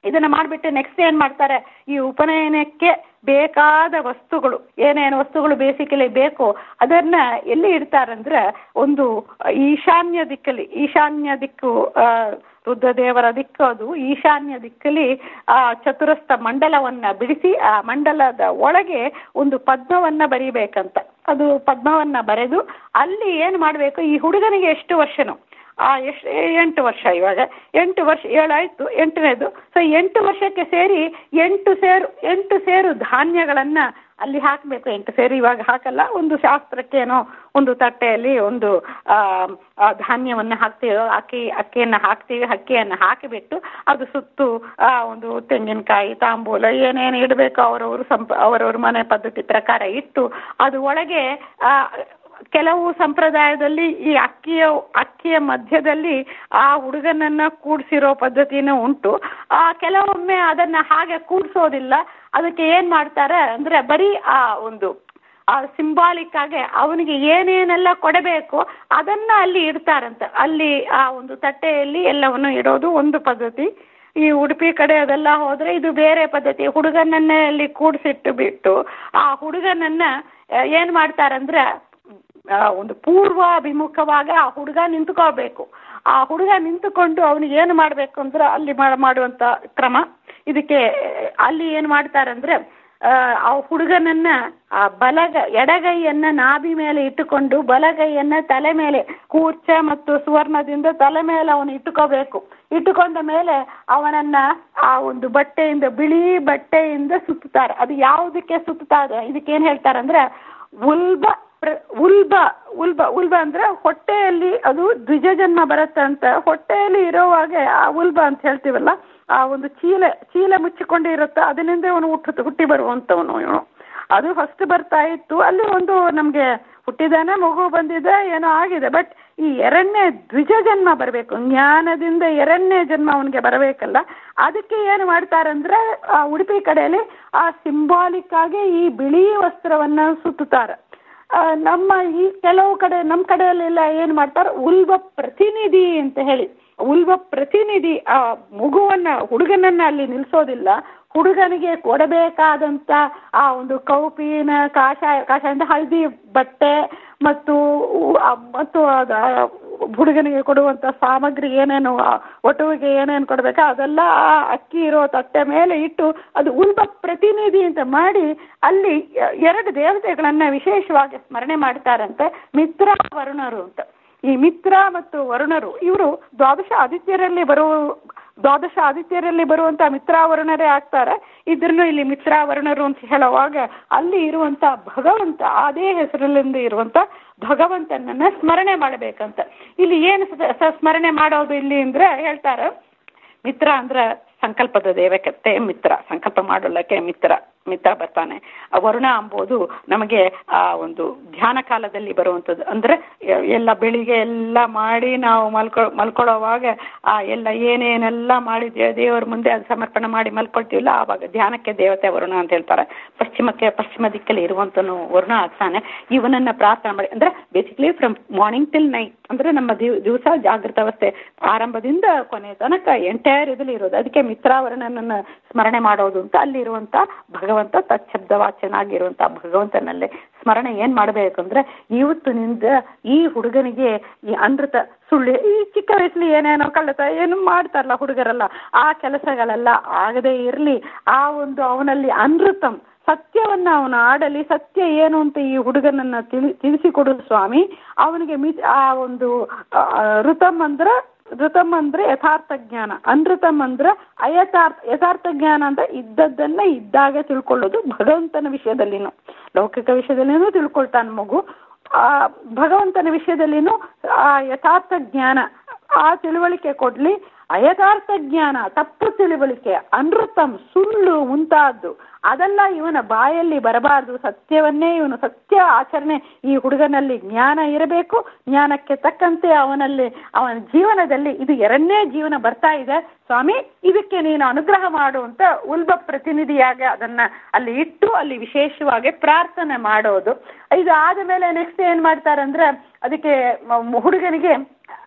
ಇದನ್ನ ಮಾಡಿಬಿಟ್ಟು ನೆಕ್ಸ್ಟ್ ಏನ್ ಮಾಡ್ತಾರೆ ಈ ಉಪನಯನಕ್ಕೆ ಬೇಕಾದ ವಸ್ತುಗಳು ಏನೇನು ವಸ್ತುಗಳು ಬೇಸಿಕಲಿ ಬೇಕು ಅದನ್ನ ಎಲ್ಲಿ ಇಡ್ತಾರಂದ್ರೆ ಒಂದು ಈಶಾನ್ಯ ದಿಕ್ಕಲ್ಲಿ ಈಶಾನ್ಯ ದಿಕ್ಕು ಆ, ರುದ್ರದೇವರ ದಿಕ್ಕು ಅದು ಈಶಾನ್ಯ ದಿಕ್ಕಲ್ಲಿ ಆ ಚತುರಸ್ಥ ಮಂಡಲವನ್ನ ಬಿಡಿಸಿ ಆ ಮಂಡಲದ ಒಳಗೆ ಒಂದು ಪದ್ಮವನ್ನ ಬರೀಬೇಕಂತ ಅದು ಪದ್ಮವನ್ನ ಬರೆದು ಅಲ್ಲಿ ಏನ್ ಮಾಡ್ಬೇಕು ಈ ಹುಡುಗನಿಗೆ ಎಷ್ಟು ವರ್ಷನು ಆ ಎಷ್ಟು ಎಂಟು ವರ್ಷ ಇವಾಗ ಎಂಟು ವರ್ಷ ಏಳಾಯ್ತು ಎಂಟನೇದು ಸೊ ಎಂಟು ವರ್ಷಕ್ಕೆ ಸೇರಿ ಎಂಟು ಸೇರು ಎಂಟು ಸೇರು ಧಾನ್ಯಗಳನ್ನ ಅಲ್ಲಿ ಹಾಕಬೇಕು ಎಂಟು ಸೇರು ಇವಾಗ ಹಾಕಲ್ಲ ಒಂದು ಶಾಸ್ತ್ರಕ್ಕೇನೋ ಒಂದು ತಟ್ಟೆಯಲ್ಲಿ ಒಂದು ಆ ಆ ಧಾನ್ಯವನ್ನ ಹಾಕ್ತೀವಿ ಅಕ್ಕಿ ಅಕ್ಕಿಯನ್ನ ಹಾಕ್ತೀವಿ ಅಕ್ಕಿಯನ್ನ ಹಾಕಿಬಿಟ್ಟು ಅದು ಸುತ್ತು ಆ ಒಂದು ತೆಂಗಿನಕಾಯಿ ತಾಂಬೂಲ ಏನೇನು ಇಡಬೇಕು ಅವರವರು ಸಂಪ ಅವರವ್ರ ಮನೆ ಪದ್ಧತಿ ಪ್ರಕಾರ ಇಟ್ಟು ಅದು ಒಳಗೆ ಆ ಕೆಲವು ಸಂಪ್ರದಾಯದಲ್ಲಿ ಈ ಅಕ್ಕಿಯ ಅಕ್ಕಿಯ ಮಧ್ಯದಲ್ಲಿ ಆ ಹುಡುಗನನ್ನ ಕೂಡ್ಸಿರೋ ಪದ್ಧತಿನೂ ಉಂಟು ಆ ಕೆಲವೊಮ್ಮೆ ಅದನ್ನ ಹಾಗೆ ಕೂಡ್ಸೋದಿಲ್ಲ ಅದಕ್ಕೆ ಏನ್ ಮಾಡ್ತಾರೆ ಅಂದ್ರೆ ಬರೀ ಆ ಒಂದು ಆ ಸಿಂಬಾಲಿಕ್ ಆಗಿ ಅವನಿಗೆ ಏನೇನೆಲ್ಲ ಕೊಡಬೇಕು ಅದನ್ನ ಅಲ್ಲಿ ಇಡ್ತಾರಂತೆ ಅಲ್ಲಿ ಆ ಒಂದು ತಟ್ಟೆಯಲ್ಲಿ ಎಲ್ಲವನ್ನು ಇಡೋದು ಒಂದು ಪದ್ಧತಿ ಈ ಉಡುಪಿ ಕಡೆ ಅದೆಲ್ಲ ಹೋದ್ರೆ ಇದು ಬೇರೆ ಪದ್ಧತಿ ಹುಡುಗನನ್ನೇ ಅಲ್ಲಿ ಕೂಡಿಸಿಟ್ಟು ಬಿಟ್ಟು ಆ ಹುಡುಗನನ್ನ ಆ, ಏನ್ ಮಾಡ್ತಾರಂದ್ರೆ ಆ, ಒಂದು ಪೂರ್ವಾಭಿಮುಖವಾಗಿ ಆ ಹುಡುಗ ನಿಂತ್ಕೋಬೇಕು ಆ ಹುಡುಗ ನಿಂತುಕೊಂಡು ಅವನಿಗೆ ಏನು ಮಾಡಬೇಕು ಅಂದ್ರೆ ಅಲ್ಲಿ ಮಾಡ ಮಾಡುವಂತ ಕ್ರಮ ಇದಕ್ಕೆ ಅಲ್ಲಿ ಏನು ಮಾಡ್ತಾರಂದ್ರೆ ಆ, ಆ ಹುಡುಗನನ್ನ ಆ ಬಲಗ ಎಡಗೈಯನ್ನ ನಾಭಿ ಮೇಲೆ ಇಟ್ಟುಕೊಂಡು ಬಲಗೈಯನ್ನ ತಲೆ ಮೇಲೆ ಕೂರ್ಚ ಮತ್ತು ಸುವರ್ಣದಿಂದ ತಲೆ ಮೇಲೆ ಅವನು ಇಟ್ಟುಕೋಬೇಕು ಇಟ್ಟುಕೊಂಡ ಮೇಲೆ ಅವನನ್ನ ಆ ಒಂದು ಬಟ್ಟೆಯಿಂದ ಬಿಳಿ ಬಟ್ಟೆಯಿಂದ ಸುತ್ತಾರೆ ಅದು ಯಾವುದಕ್ಕೆ ಸುತ್ತಾರೆ ಇದಕ್ಕೇನ್ ಹೇಳ್ತಾರಂದ್ರೆ ಉಲ್ಬ ಪ್ರ ಉಲ್ಬ ಉಲ್ಬ ಉಲ್ಬ ಅಂದ್ರೆ ಹೊಟ್ಟೆಯಲ್ಲಿ ಅದು ದ್ವಿಜ ಜನ್ಮ ಬರುತ್ತಂತ ಹೊಟ್ಟೆಯಲ್ಲಿ ಇರೋವಾಗೆ ಆ ಉಲ್ಬ ಅಂತ ಹೇಳ್ತೀವಲ್ಲ ಆ ಒಂದು ಚೀಲ ಚೀಲ ಮುಚ್ಚಿಕೊಂಡು ಇರುತ್ತೆ ಅದರಿಂದ ಇವನು ಹುಟ್ಟು ಹುಟ್ಟಿ ಬರುವಂತವನು ಇವನು ಅದು ಫಸ್ಟ್ ಬರ್ತಾ ಇತ್ತು ಅಲ್ಲಿ ಒಂದು ನಮ್ಗೆ ಹುಟ್ಟಿದಾನೆ ಮಗು ಬಂದಿದೆ ಏನೋ ಆಗಿದೆ ಬಟ್ ಈ ಎರಡನೇ ದ್ವಿಜ ಜನ್ಮ ಬರಬೇಕು ಜ್ಞಾನದಿಂದ ಎರಡನೇ ಜನ್ಮ ಅವನಿಗೆ ಬರಬೇಕಲ್ಲ ಅದಕ್ಕೆ ಏನು ಮಾಡ್ತಾರಂದ್ರೆ ಆ ಉಡುಪಿ ಕಡೆಯಲ್ಲಿ ಆ ಸಿಂಬಾಲಿಕ್ ಆಗಿ ಈ ಬಿಳಿ ವಸ್ತ್ರವನ್ನ ಸುತ್ತುತ್ತಾರೆ ಆ, ನಮ್ಮ ಈ ಕೆಲವು ಕಡೆ ನಮ್ಮ ಕಡೆಯಲ್ಲೆಲ್ಲ ಏನು ಮಾಡ್ತಾರೆ ಉಲ್ವ ಪ್ರತಿನಿಧಿ ಅಂತ ಹೇಳಿ ಉಲ್ವ ಪ್ರತಿನಿಧಿ ಆ ಮಗುವನ್ನ ಹುಡುಗನನ್ನ ಅಲ್ಲಿ ನಿಲ್ಸೋದಿಲ್ಲ ಹುಡುಗನಿಗೆ ಕೊಡಬೇಕಾದಂತ ಆ ಒಂದು ಕೌಪಿನ ಕಾಷಾಯ ಕಾಷಾಯ ಅಂದ್ರೆ ಹಳದಿ ಬಟ್ಟೆ ಮತ್ತು ಆ, ಮತ್ತು ಅದ ಹುಡುಗನಿಗೆ ಕೊಡುವಂತ ಸಾಮಗ್ರಿ ಏನೇನು ಆ ಒಟುವಿಗೆ ಏನೇನು ಕೊಡಬೇಕಾ ಅದೆಲ್ಲ ಆ ಅಕ್ಕಿ ಇರೋ ತಟ್ಟೆ ಮೇಲೆ ಇಟ್ಟು ಅದು ಉಲ್ಬ ಪ್ರತಿನಿಧಿ ಅಂತ ಮಾಡಿ ಅಲ್ಲಿ ಎ- ಎರಡು ದೇವತೆಗಳನ್ನ ವಿಶೇಷವಾಗಿ ಸ್ಮರಣೆ ಮಾಡ್ತಾರಂತೆ ಮಿತ್ರ ವರುಣರು ಅಂತ ಈ ಮಿತ್ರ ಮತ್ತು ವರುಣರು ಇವರು ದ್ವಾದಶ ಆದಿತ್ಯರಲ್ಲಿ ಬರುವ ದ್ವಾದಶ ಆದಿತ್ಯರಲ್ಲಿ ಬರುವಂತ ಮಿತ್ರಾವರುಣರೇ ಆಗ್ತಾರೆ ಇದ್ರನ್ನು ಇಲ್ಲಿ ಮಿತ್ರಾವರುಣರು ಅಂತ ಹೇಳುವಾಗ ಅಲ್ಲಿ ಇರುವಂತ ಭಗವಂತ ಅದೇ ಹೆಸರಲ್ಲಿಂದ ಇರುವಂತ ಭಗವಂತನನ್ನ ಸ್ಮರಣೆ ಮಾಡಬೇಕಂತ ಇಲ್ಲಿ ಏನು ಸ- ಸ- ಸ್ಮರಣೆ ಮಾಡೋದು ಇಲ್ಲಿ ಅಂದ್ರೆ ಹೇಳ್ತಾರೆ ಮಿತ್ರ ಅಂದ್ರೆ ಸಂಕಲ್ಪದ ದೇವಕತ್ತೆ ಮಿತ್ರ ಸಂಕಲ್ಪ ಮಾಡೋಲ್ಲಕ್ಕೆ ಮಿತ್ರ ಮಿತ್ರ ಬರ್ತಾನೆ ಆ ವರುಣ ಅಂಬೋದು ನಮಗೆ ಆ ಒಂದು ಧ್ಯಾನ ಕಾಲದಲ್ಲಿ ಬರುವಂಥದ್ದು ಅಂದ್ರೆ ಎ- ಎಲ್ಲ ಬೆಳಿಗ್ಗೆ ಎಲ್ಲ ಮಾಡಿ ನಾವು ಮಲ್ಕೊ ಮಲ್ಕೊಳ್ಳೋವಾಗ ಆ ಎಲ್ಲ ಏನೇನೆಲ್ಲ ಮಾಡಿ ದೇ- ದೇವರ ಮುಂದೆ ಅದು ಸಮರ್ಪಣೆ ಮಾಡಿ ಮಲ್ಕೊಳ್ತೀವಲ್ಲ ಆವಾಗ ಧ್ಯಾನಕ್ಕೆ ದೇವತೆ ವರುಣ ಅಂತ ಹೇಳ್ತಾರೆ ಪಶ್ಚಿಮಕ್ಕೆ ಪಶ್ಚಿಮ ದಿಕ್ಕಲ್ಲಿ ಇರುವಂತನು ವರುಣ ಆಗ್ತಾನೆ ಇವನನ್ನ ಪ್ರಾರ್ಥನೆ ಮಾಡಿ ಅಂದ್ರೆ basically from morning till night ಅಂದ್ರೆ ನಮ್ಮ ದಿವ್ ದಿವಸ ಜಾಗೃತ ಅವಸ್ಥೆ ಆರಂಭದಿಂದ ಕೊನೆ ತನಕ ಎಂಟೈರ್ ಇದ್ರಲ್ಲಿ ಇರೋದು ಅದಕ್ಕೆ ಮಿತ್ರಾವರಣನನ್ನ ಸ್ಮರಣೆ ಮಾಡೋದು ಅಂತ ಅಲ್ಲಿರುವಂತ ಭಗವಂತ ತಚ್ಛಬ್ದವಾಚನಾಗಿರುವಂತ ಭಗವಂತನಲ್ಲೇ ಸ್ಮರಣೆ ಏನ್ ಮಾಡಬೇಕು ಅಂದ್ರೆ ಇವತ್ತಿನಿಂದ ಈ ಹುಡುಗನಿಗೆ ಈ ಅನೃತ ಸುಳ್ಳು ಈ ಚಿಕ್ಕ ವಯಸ್ಸಲ್ಲಿ ಏನೇನೋ ಕಳ್ಳತ ಏನು ಮಾಡ್ತಾರಲ್ಲ ಹುಡುಗರೆಲ್ಲ ಆ ಕೆಲಸಗಳೆಲ್ಲ ಆಗದೇ ಇರಲಿ ಆ ಒಂದು ಅವನಲ್ಲಿ ಅನೃತಂ ಸತ್ಯವನ್ನ ಅವನು ಆಡಲಿ ಸತ್ಯ ಏನು ಅಂತ ಈ ಹುಡುಗನನ್ನ ತಿಳಿ ತಿಳಿಸಿಕೊಡು ಸ್ವಾಮಿ ಅವನಿಗೆ ಮಿ ಆ ಒಂದು ಆ, ಋತಮ್ ಅಂದ್ರೆ ಋತಮ್ ಅಂದ್ರೆ ಯಥಾರ್ಥ ಜ್ಞಾನ ಅನೃತಮ್ ಅಂದ್ರೆ ಅಯಥಾರ್ಥ ಯಥಾರ್ಥ ಜ್ಞಾನ ಅಂತ ಇದ್ದದ್ದನ್ನ ಇದ್ದಾಗೆ ತಿಳ್ಕೊಳ್ಳೋದು ಭಗವಂತನ ವಿಷಯದಲ್ಲಿನು ಲೌಕಿಕ ವಿಷಯದಲ್ಲಿನೂ ತಿಳ್ಕೊಳ್ತಾನೆ ಮಗು ಆ ಭಗವಂತನ ವಿಷಯದಲ್ಲಿನೂ ಆ ಯಥಾರ್ಥ ಜ್ಞಾನ ಆ ತಿಳುವಳಿಕೆ ಕೊಡ್ಲಿ ಅಯಥಾರ್ಥ ಜ್ಞಾನ ತಪ್ಪು ತಿಳುವಳಿಕೆ ಅನೃತಂ ಸುಳ್ಳು ಮುಂತಾದ್ದು ಅದೆಲ್ಲ ಇವನ ಬಾಯಲ್ಲಿ ಬರಬಾರದು ಸತ್ಯವನ್ನೇ ಇವನು ಸತ್ಯ ಆಚರಣೆ ಈ ಹುಡುಗನಲ್ಲಿ ಜ್ಞಾನ ಇರಬೇಕು ಜ್ಞಾನಕ್ಕೆ ತಕ್ಕಂತೆ ಅವನಲ್ಲಿ ಅವನ ಜೀವನದಲ್ಲಿ ಇದು ಎರಡನೇ ಜೀವನ ಬರ್ತಾ ಇದೆ ಸ್ವಾಮಿ ಇದಕ್ಕೆ ನೀನು ಅನುಗ್ರಹ ಮಾಡು ಅಂತ ಉಲ್ಬ ಪ್ರತಿನಿಧಿಯಾಗಿ ಅದನ್ನ ಅಲ್ಲಿ ಇಟ್ಟು ಅಲ್ಲಿ ವಿಶೇಷವಾಗಿ ಪ್ರಾರ್ಥನೆ ಮಾಡೋದು ಇದು ಆದ ಮೇಲೆ ನೆಕ್ಸ್ಟ್ ಏನ್ ಮಾಡ್ತಾರಂದ್ರೆ ಅದಕ್ಕೆ ಮ- ಹುಡುಗನಿಗೆ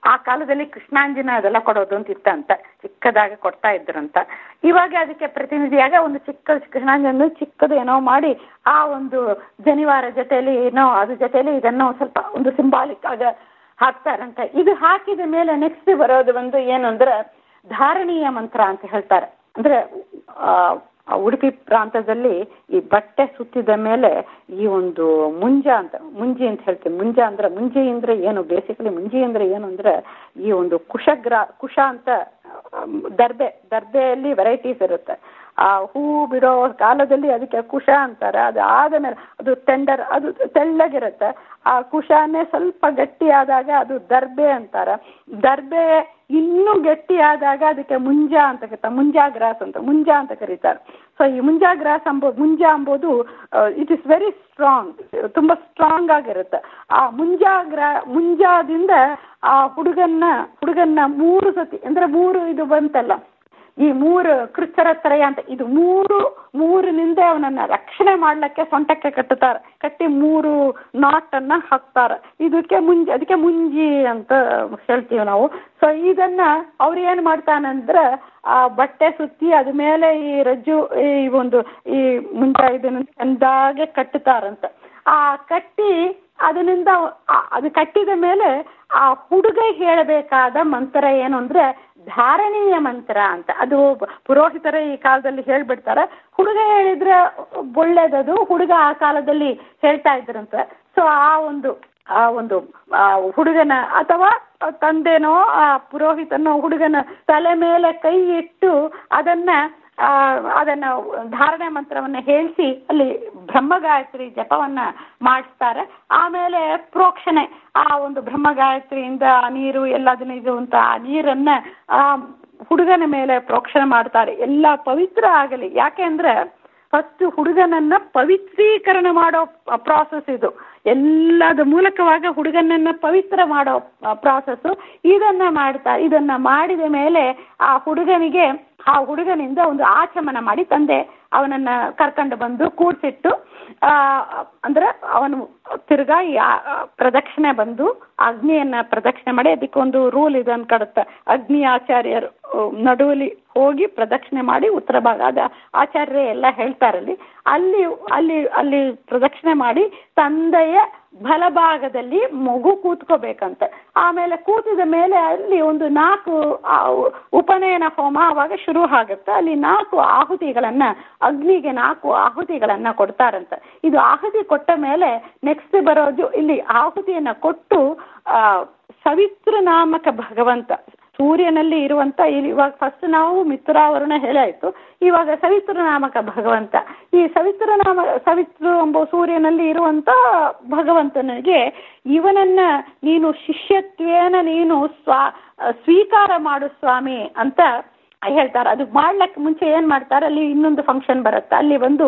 ಆ ಕಾಲದಲ್ಲಿ ಕೃಷ್ಣಾಂಜನ ಅದೆಲ್ಲ ಕೊಡೋದು ಅಂತ ಇತ್ತಂತ ಚಿಕ್ಕದಾಗಿ ಕೊಡ್ತಾ ಇದ್ರಂತ ಇವಾಗ ಅದಕ್ಕೆ ಪ್ರತಿನಿಧಿಯಾಗ ಒಂದು ಚಿಕ್ಕ ಕೃಷ್ಣಾಂಜನ ಚಿಕ್ಕದು ಏನೋ ಮಾಡಿ ಆ ಒಂದು ಜನಿವಾರ ಜೊತೆಯಲ್ಲಿ ಏನೋ ಅದ್ರ ಜೊತೆಯಲ್ಲಿ ಇದನ್ನೋ ಸ್ವಲ್ಪ ಒಂದು ಸಿಂಬಾಲಿಕ್ ಆಗ ಹಾಕ್ತಾರಂತ ಇದು ಹಾಕಿದ ಮೇಲೆ ನೆಕ್ಸ್ಟ್ ಬರೋದು ಒಂದು ಏನು ಅಂದ್ರೆ ಧಾರಣೀಯ ಮಂತ್ರ ಅಂತ ಹೇಳ್ತಾರೆ ಅಂದ್ರೆ ಆ ಉಡುಪಿ ಪ್ರಾಂತದಲ್ಲಿ ಈ ಬಟ್ಟೆ ಸುತ್ತಿದ ಮೇಲೆ ಈ ಒಂದು ಮುಂಜ ಅಂತ ಮುಂಜಿ ಅಂತ ಹೇಳ್ತೀವಿ ಮುಂಜ ಅಂದ್ರೆ ಮುಂಜಿ ಅಂದ್ರೆ ಏನು ಬೇಸಿಕಲಿ ಮುಂಜಿ ಅಂದ್ರೆ ಏನು ಅಂದ್ರೆ ಈ ಒಂದು ಕುಶಗ್ರ ಕುಶ ಅಂತ ದರ್ಬೆ ದರ್ಬೆಯಲ್ಲಿ ವೆರೈಟೀಸ್ ಇರುತ್ತೆ ಆ ಹೂ ಬಿಡೋ ಕಾಲದಲ್ಲಿ ಅದಕ್ಕೆ ಕುಶ ಅಂತಾರೆ ಅದು ಆದ ಮೇಲೆ ಅದು ಟೆಂಡರ್ ಅದು ತೆಳ್ಳಗಿರುತ್ತೆ ಆ ಕುಶನೇ ಸ್ವಲ್ಪ ಗಟ್ಟಿ ಆದಾಗ ಅದು ದರ್ಬೆ ಅಂತಾರೆ ದರ್ಬೆ ಇನ್ನೂ ಗಟ್ಟಿ ಆದಾಗ ಅದಕ್ಕೆ ಮುಂಜಾ ಅಂತ ಕರೀತಾರೆ ಮುಂಜಾ ಗ್ರಾಸ್ ಅಂತ ಮುಂಜಾ ಅಂತ ಕರೀತಾರೆ ಸೊ ಈ ಮುಂಜಾ ಗ್ರಾಸ್ ಅಂಬೋದು ಮುಂಜಾ ಅಂಬೋದು ಇಟ್ ಇಸ್ ವೆರಿ ಸ್ಟ್ರಾಂಗ್ ತುಂಬಾ ಸ್ಟ್ರಾಂಗ್ ಆಗಿರುತ್ತೆ ಆ ಮುಂಜಾ ಗ್ರಾ ಮುಂಜಾದಿಂದ ಆ ಹುಡುಗನ್ನ ಹುಡುಗನ್ನ ಮೂರು ಸತಿ ಅಂದ್ರೆ ಮೂರು ಇದು ಬಂತಲ್ಲ ಈ ಮೂರು ಕೃಚ್ಛರ ತ್ರಯ ಅಂತ ಇದು ಮೂರು ಮೂರಿನಿಂದ ಅವನನ್ನ ರಕ್ಷಣೆ ಮಾಡ್ಲಿಕ್ಕೆ ಸೊಂಟಕ್ಕೆ ಕಟ್ಟುತ್ತಾರೆ ಕಟ್ಟಿ ಮೂರು ನಾಟನ್ನ ಹಾಕ್ತಾರೆ ಇದಕ್ಕೆ ಮುಂಜಿ ಅದಕ್ಕೆ ಮುಂಜಿ ಅಂತ ಹೇಳ್ತೀವಿ ನಾವು ಸೊ ಇದನ್ನ ಅವ್ರು ಏನ್ ಮಾಡ್ತಾನಂದ್ರ ಆ ಬಟ್ಟೆ ಸುತ್ತಿ ಅದ ಮೇಲೆ ಈ ರಜ್ಜು ಈ ಒಂದು ಈ ಮುಂಜ ಇದನ್ನ ಚಂದಾಗೆ ಕಟ್ಟುತ್ತಾರಂತ ಆ ಕಟ್ಟಿ ಅದರಿಂದ ಅದು ಕಟ್ಟಿದ ಮೇಲೆ ಆ ಹುಡುಗ ಹೇಳಬೇಕಾದ ಮಂತ್ರ ಏನು ಅಂದ್ರೆ ಧಾರಣೀಯ ಮಂತ್ರ ಅಂತ ಅದು ಪುರೋಹಿತರ ಈ ಕಾಲದಲ್ಲಿ ಹೇಳ್ಬಿಡ್ತಾರೆ ಹುಡುಗ ಹೇಳಿದ್ರೆ ಒಳ್ಳೇದದು ಹುಡುಗ ಆ ಕಾಲದಲ್ಲಿ ಹೇಳ್ತಾ ಇದ್ರಂತೆ ಸೊ ಆ ಒಂದು ಆ ಒಂದು ಹುಡುಗನ ಅಥವಾ ತಂದೆನೋ ಆ ಪುರೋಹಿತನೋ ಹುಡುಗನ ತಲೆ ಮೇಲೆ ಕೈ ಇಟ್ಟು ಅದನ್ನ ಅದನ್ನ ಧಾರಣೆ ಮಂತ್ರವನ್ನ ಹೇಳಿಸಿ ಅಲ್ಲಿ ಬ್ರಹ್ಮಗಾಯತ್ರಿ ಜಪವನ್ನ ಮಾಡಿಸ್ತಾರೆ ಆಮೇಲೆ ಪ್ರೋಕ್ಷಣೆ ಆ ಒಂದು ಬ್ರಹ್ಮಗಾಯತ್ರಿಯಿಂದ ಆ ನೀರು ಎಲ್ಲದನ್ನ ಇದು ಅಂತ ಆ ನೀರನ್ನ ಆ ಹುಡುಗನ ಮೇಲೆ ಪ್ರೋಕ್ಷಣೆ ಮಾಡ್ತಾರೆ ಎಲ್ಲ ಪವಿತ್ರ ಆಗಲಿ ಯಾಕೆಂದ್ರೆ ಫಸ್ಟ್ ಹುಡುಗನನ್ನ ಪವಿತ್ರೀಕರಣ ಮಾಡೋ ಪ್ರಾಸೆಸ್ ಇದು ಎಲ್ಲದ ಮೂಲಕವಾಗ ಹುಡುಗನನ್ನ ಪವಿತ್ರ ಮಾಡೋ ಪ್ರಾಸೆಸ್ ಇದನ್ನ ಮಾಡ್ತಾ ಇದನ್ನ ಮಾಡಿದ ಮೇಲೆ ಆ ಹುಡುಗನಿಗೆ ಆ ಹುಡುಗನಿಂದ ಒಂದು ಆಚಮನ ಮಾಡಿ ತಂದೆ ಅವನನ್ನ ಕರ್ಕೊಂಡು ಬಂದು ಕೂಡ್ಸಿಟ್ಟು ಆ ಅಂದ್ರೆ ಅವನು ತಿರ್ಗಾ ಪ್ರದಕ್ಷಿಣೆ ಬಂದು ಅಗ್ನಿಯನ್ನ ಪ್ರದಕ್ಷಿಣೆ ಮಾಡಿ ಅದಕ್ಕೊಂದು ರೂಲ್ ಇದೆ ಅನ್ಕಡುತ್ತೆ ಅಗ್ನಿ ಆಚಾರ್ಯರು ನಡುವಲಿ ಹೋಗಿ ಪ್ರದಕ್ಷಿಣೆ ಮಾಡಿ ಉತ್ತರ ಭಾಗ ಅದ ಆಚಾರ್ಯ ಎಲ್ಲ ಹೇಳ್ತಾರಲ್ಲಿ ಅಲ್ಲಿ ಅಲ್ಲಿ ಅಲ್ಲಿ ಪ್ರದಕ್ಷಿಣೆ ಮಾಡಿ ತಂದೆಯ ಬಲಭಾಗದಲ್ಲಿ ಮಗು ಕೂತ್ಕೋಬೇಕಂತ ಆಮೇಲೆ ಕೂತಿದ ಮೇಲೆ ಅಲ್ಲಿ ಒಂದು ನಾಲ್ಕು ಉಪನಯನ ಹೋಮ ಅವಾಗ ಶುರು ಆಗುತ್ತೆ ಅಲ್ಲಿ ನಾಲ್ಕು ಆಹುತಿಗಳನ್ನ ಅಗ್ನಿಗೆ ನಾಲ್ಕು ಆಹುತಿಗಳನ್ನ ಕೊಡ್ತಾರಂತ ಇದು ಆಹುತಿ ಕೊಟ್ಟ ಮೇಲೆ ನೆಕ್ಸ್ಟ್ ಬರೋದು ಇಲ್ಲಿ ಆಹುತಿಯನ್ನ ಕೊಟ್ಟು ಆ ಸವಿತ್ರ ನಾಮಕ ಭಗವಂತ ಸೂರ್ಯನಲ್ಲಿ ಇರುವಂತ ಇಲ್ಲಿ ಇವಾಗ ಫಸ್ಟ್ ನಾವು ಮಿತ್ರಾವರಣ ಹೇಳಾಯ್ತು ಇವಾಗ ಸವಿತ್ರ ನಾಮಕ ಭಗವಂತ ಈ ಸವಿತ್ರ ನಾಮ ಸವಿತ್ರ ಎಂಬ ಸೂರ್ಯನಲ್ಲಿ ಇರುವಂತ ಭಗವಂತನಿಗೆ ಇವನನ್ನ ನೀನು ಶಿಷ್ಯತ್ವೇನ ನೀನು ಸ್ವಾ ಸ್ವೀಕಾರ ಮಾಡು ಸ್ವಾಮಿ ಅಂತ ಹೇಳ್ತಾರೆ ಅದು ಮಾಡ್ಲಕ್ಕೆ ಮುಂಚೆ ಏನ್ ಮಾಡ್ತಾರೆ ಅಲ್ಲಿ ಇನ್ನೊಂದು ಫಂಕ್ಷನ್ ಬರುತ್ತೆ ಅಲ್ಲಿ ಒಂದು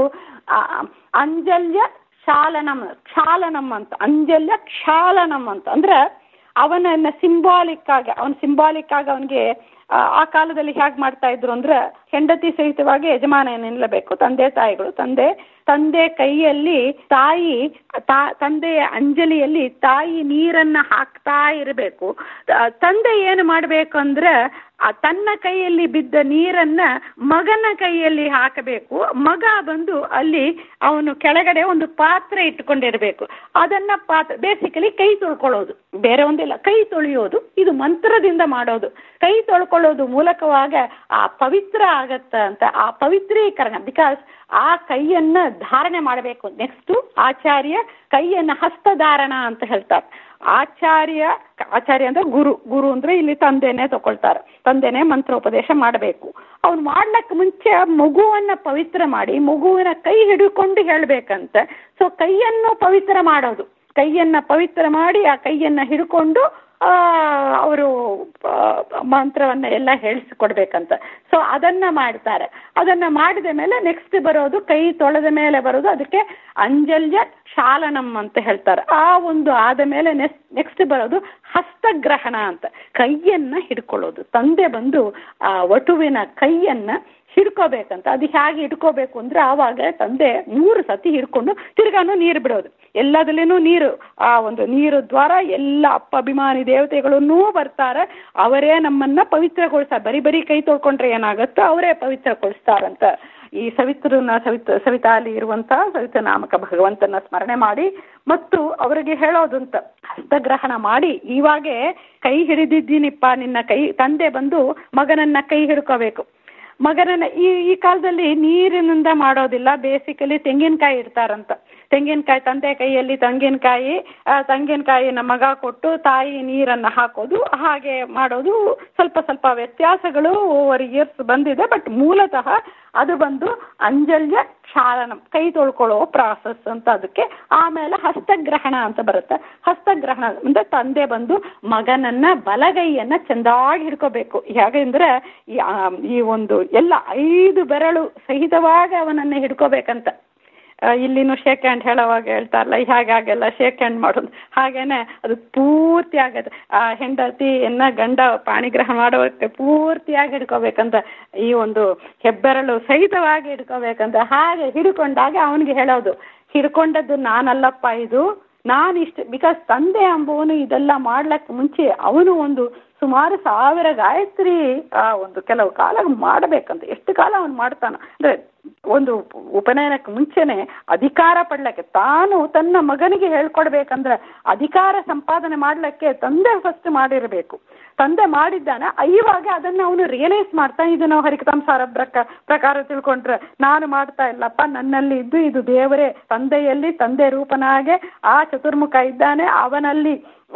ಅಂಜಲ್ಯ ಶಾಲನಂ ಕ್ಷಾಲನಂ ಅಂತ ಅಂಜಲ್ಯ ಕ್ಷಾಲನಂ ಅಂತ ಅಂದ್ರೆ ಅವನನ್ನ ಸಿಂಬಾಲಿಕ್ ಆಗಿ ಅವನ್ ಸಿಂಬಾಲಿಕ್ ಆಗಿ ಅವನಿಗೆ ಆ ಕಾಲದಲ್ಲಿ ಹೇಗೆ ಮಾಡ್ತಾ ಇದ್ರು ಅಂದ್ರೆ ಹೆಂಡತಿ ಸಹಿತವಾಗಿ ಯಜಮಾನ ನಿಲ್ಲಬೇಕು ತಂದೆ ತಾಯಿಗಳು ತಂದೆ ತಂದೆ ಕೈಯಲ್ಲಿ ತಾಯಿ ತಾ ತಂದೆಯ ಅಂಜಲಿಯಲ್ಲಿ ತಾಯಿ ನೀರನ್ನ ಹಾಕ್ತಾ ಇರಬೇಕು ತಂದೆ ಏನು ಮಾಡಬೇಕು ಅಂದ್ರೆ ಆ ತನ್ನ ಕೈಯಲ್ಲಿ ಬಿದ್ದ ನೀರನ್ನ ಮಗನ ಕೈಯಲ್ಲಿ ಹಾಕಬೇಕು ಮಗ ಬಂದು ಅಲ್ಲಿ ಅವನು ಕೆಳಗಡೆ ಒಂದು ಪಾತ್ರೆ ಇಟ್ಕೊಂಡಿರ್ಬೇಕು ಅದನ್ನ ಪಾತ್ರ ಬೇಸಿಕಲಿ ಕೈ ತೊಳ್ಕೊಳ್ಳೋದು ಬೇರೆ ಒಂದಿಲ್ಲ ಕೈ ತೊಳೆಯೋದು ಇದು ಮಂತ್ರದಿಂದ ಮಾಡೋದು ಕೈ ತೊಳ್ಕೊಳ್ಳೋದು ಮೂಲಕವಾಗ ಆ ಪವಿತ್ರ ಆಗತ್ತ ಅಂತ ಆ ಪವಿತ್ರೀಕರಣ ಬಿಕಾಸ್ ಆ ಕೈಯನ್ನ ಧಾರಣೆ ಮಾಡಬೇಕು ನೆಕ್ಸ್ಟ್ ಆಚಾರ್ಯ ಕೈಯನ್ನ ಹಸ್ತಧಾರಣ ಅಂತ ಹೇಳ್ತಾರೆ ಆಚಾರ್ಯ ಆಚಾರ್ಯ ಅಂದ್ರೆ ಗುರು ಗುರು ಅಂದ್ರೆ ಇಲ್ಲಿ ತಂದೆನೆ ತಗೊಳ್ತಾರೆ ತಂದೆನೆ ಮಂತ್ರೋಪದೇಶ ಮಾಡಬೇಕು ಅವ್ನು ಮಾಡ್ಲಕ್ಕೆ ಮುಂಚೆ ಮಗುವನ್ನ ಪವಿತ್ರ ಮಾಡಿ ಮಗುವಿನ ಕೈ ಹಿಡ್ಕೊಂಡು ಹೇಳ್ಬೇಕಂತ ಸೊ ಕೈಯನ್ನು ಪವಿತ್ರ ಮಾಡೋದು ಕೈಯನ್ನ ಪವಿತ್ರ ಮಾಡಿ ಆ ಕೈಯನ್ನ ಹಿಡ್ಕೊಂಡು ಅವರು ಮಂತ್ರವನ್ನ ಎಲ್ಲ ಹೇಳಿಸಿಕೊಡ್ಬೇಕಂತ ಸೊ ಅದನ್ನ ಮಾಡ್ತಾರೆ ಅದನ್ನ ಮಾಡಿದ ಮೇಲೆ ನೆಕ್ಸ್ಟ್ ಬರೋದು ಕೈ ತೊಳೆದ ಮೇಲೆ ಬರೋದು ಅದಕ್ಕೆ ಅಂಜಲ್ಯ ಶಾಲನಂ ಅಂತ ಹೇಳ್ತಾರೆ ಆ ಒಂದು ಆದ ಮೇಲೆ ನೆಕ್ಸ್ಟ್ ನೆಕ್ಸ್ಟ್ ಬರೋದು ಹಸ್ತಗ್ರಹಣ ಅಂತ ಕೈಯನ್ನ ಹಿಡ್ಕೊಳ್ಳೋದು ತಂದೆ ಬಂದು ಆ ವಟುವಿನ ಕೈಯನ್ನ ಹಿಡ್ಕೋಬೇಕಂತ ಅದು ಹೇಗೆ ಹಿಡ್ಕೋಬೇಕು ಅಂದ್ರೆ ಆವಾಗ ತಂದೆ ಮೂರು ಸತಿ ಹಿಡ್ಕೊಂಡು ತಿರ್ಗಾನು ನೀರು ಬಿಡೋದು ಎಲ್ಲದಲ್ಲೇನೂ ನೀರು ಆ ಒಂದು ನೀರು ದ್ವಾರ ಎಲ್ಲ ಅಪ್ಪ ಅಭಿಮಾನಿ ದೇವತೆಗಳನ್ನೂ ಬರ್ತಾರೆ ಅವರೇ ನಮ್ಮನ್ನ ಪವಿತ್ರಗೊಳಿಸ್ತಾರೆ ಬರೀ ಬರೀ ಕೈ ತೊಳ್ಕೊಂಡ್ರೆ ಏನಾಗುತ್ತೋ ಅವರೇ ಪವಿತ್ರಗೊಳಿಸ್ತಾರಂತ ಈ ಸವಿತ್ರನ ಸವಿತ ಸವಿತಾಲಿ ಇರುವಂತ ಸವಿತ ನಾಮಕ ಭಗವಂತನ ಸ್ಮರಣೆ ಮಾಡಿ ಮತ್ತು ಅವರಿಗೆ ಹೇಳೋದಂತ ಹಸ್ತಗ್ರಹಣ ಮಾಡಿ ಇವಾಗೆ ಕೈ ಹಿಡಿದಿದ್ದೀನಿಪ್ಪ ನಿನ್ನ ಕೈ ತಂದೆ ಬಂದು ಮಗನನ್ನ ಕೈ ಹಿಡ್ಕೋಬೇಕು ಮಗನನ್ನ ಈ ಈ ಕಾಲದಲ್ಲಿ ನೀರಿನಿಂದ ಮಾಡೋದಿಲ್ಲ ಬೇಸಿಕಲಿ ತೆಂಗಿನಕಾಯಿ ಇಡ್ತಾರಂತ ತೆಂಗಿನಕಾಯಿ ತಂದೆ ಕೈಯಲ್ಲಿ ತೆಂಗಿನಕಾಯಿ ತೆಂಗಿನಕಾಯಿನ ಮಗ ಕೊಟ್ಟು ತಾಯಿ ನೀರನ್ನು ಹಾಕೋದು ಹಾಗೆ ಮಾಡೋದು ಸ್ವಲ್ಪ ಸ್ವಲ್ಪ ವ್ಯತ್ಯಾಸಗಳು ಓವರ್ ಇಯರ್ಸ್ ಬಂದಿದೆ ಬಟ್ ಮೂಲತಃ ಅದು ಬಂದು ಅಂಜಲ್ಯ ಕ್ಷಾಳನ ಕೈ ತೊಳ್ಕೊಳ್ಳೋ ಪ್ರಾಸೆಸ್ ಅಂತ ಅದಕ್ಕೆ ಆಮೇಲೆ ಹಸ್ತಗ್ರಹಣ ಅಂತ ಬರುತ್ತೆ ಹಸ್ತಗ್ರಹಣ ಅಂದ್ರೆ ತಂದೆ ಬಂದು ಮಗನನ್ನ ಬಲಗೈಯನ್ನ ಚೆಂದಾಗಿ ಹಿಡ್ಕೋಬೇಕು ಹೇಗೆಂದ್ರೆ ಈ ಈ ಒಂದು ಎಲ್ಲ ಐದು ಬೆರಳು ಸಹಿತವಾಗಿ ಅವನನ್ನ ಹಿಡ್ಕೋಬೇಕಂತ ಇಲ್ಲಿನೂ ಶೇಕ್ ಹ್ಯಾಂಡ್ ಹೇಳೋವಾಗ ಹೇಳ್ತಾರಲ್ಲ ಹಾಗಾಗೆಲ್ಲ ಶೇಕ್ ಹ್ಯಾಂಡ್ ಮಾಡೋದು ಹಾಗೇನೆ ಅದು ಪೂರ್ತಿ ಆಗತ್ತೆ ಆ ಹೆಂಡತಿಯನ್ನ ಗಂಡ ಪಾಣಿಗ್ರಹ ಮಾಡೋಕ್ಕೆ ಪೂರ್ತಿಯಾಗಿ ಹಿಡ್ಕೋಬೇಕಂತ ಈ ಒಂದು ಹೆಬ್ಬೆರಳು ಸಹಿತವಾಗಿ ಹಿಡ್ಕೋಬೇಕಂತ ಹಾಗೆ ಹಿಡ್ಕೊಂಡಾಗ ಅವನಿಗೆ ಹೇಳೋದು ಹಿಡ್ಕೊಂಡದ್ದು ನಾನಲ್ಲಪ್ಪ ಇದು ನಾನು ಇಷ್ಟು ಬಿಕಾಸ್ ತಂದೆ ಅಂಬುವನು ಇದೆಲ್ಲ ಮಾಡ್ಲಕ್ಕೆ ಮುಂಚೆ ಅವನು ಒಂದು ಸುಮಾರು ಸಾವಿರ ಗಾಯತ್ರಿ ಆ ಒಂದು ಕೆಲವು ಕಾಲ ಮಾಡಬೇಕಂತ ಎಷ್ಟು ಕಾಲ ಅವನು ಮಾಡ್ತಾನ ಅಂದ್ರೆ ಒಂದು ಉಪನಯನಕ್ಕೆ ಮುಂಚೆನೆ ಅಧಿಕಾರ ಪಡ್ಲಕ್ಕೆ ತಾನು ತನ್ನ ಮಗನಿಗೆ ಹೇಳ್ಕೊಡ್ಬೇಕಂದ್ರೆ ಅಧಿಕಾರ ಸಂಪಾದನೆ ಮಾಡ್ಲಿಕ್ಕೆ ತಂದೆ ಫಸ್ಟ್ ಮಾಡಿರಬೇಕು ತಂದೆ ಮಾಡಿದ್ದಾನೆ ಇವಾಗ ಅದನ್ನ ಅವನು ರಿಯಲೈಸ್ ಮಾಡ್ತಾ ಇದು ನಾವು ಹರಿಕತಾಂಸಾರ ಪ್ರಕ ಪ್ರಕಾರ ತಿಳ್ಕೊಂಡ್ರೆ ನಾನು ಮಾಡ್ತಾ ಇಲ್ಲಪ್ಪ ನನ್ನಲ್ಲಿ ಇದ್ದು ಇದು ದೇವರೇ ತಂದೆಯಲ್ಲಿ ತಂದೆ ರೂಪನಾಗೆ ಆ ಚತುರ್ಮುಖ ಇದ್ದಾನೆ ಅವನಲ್ಲಿ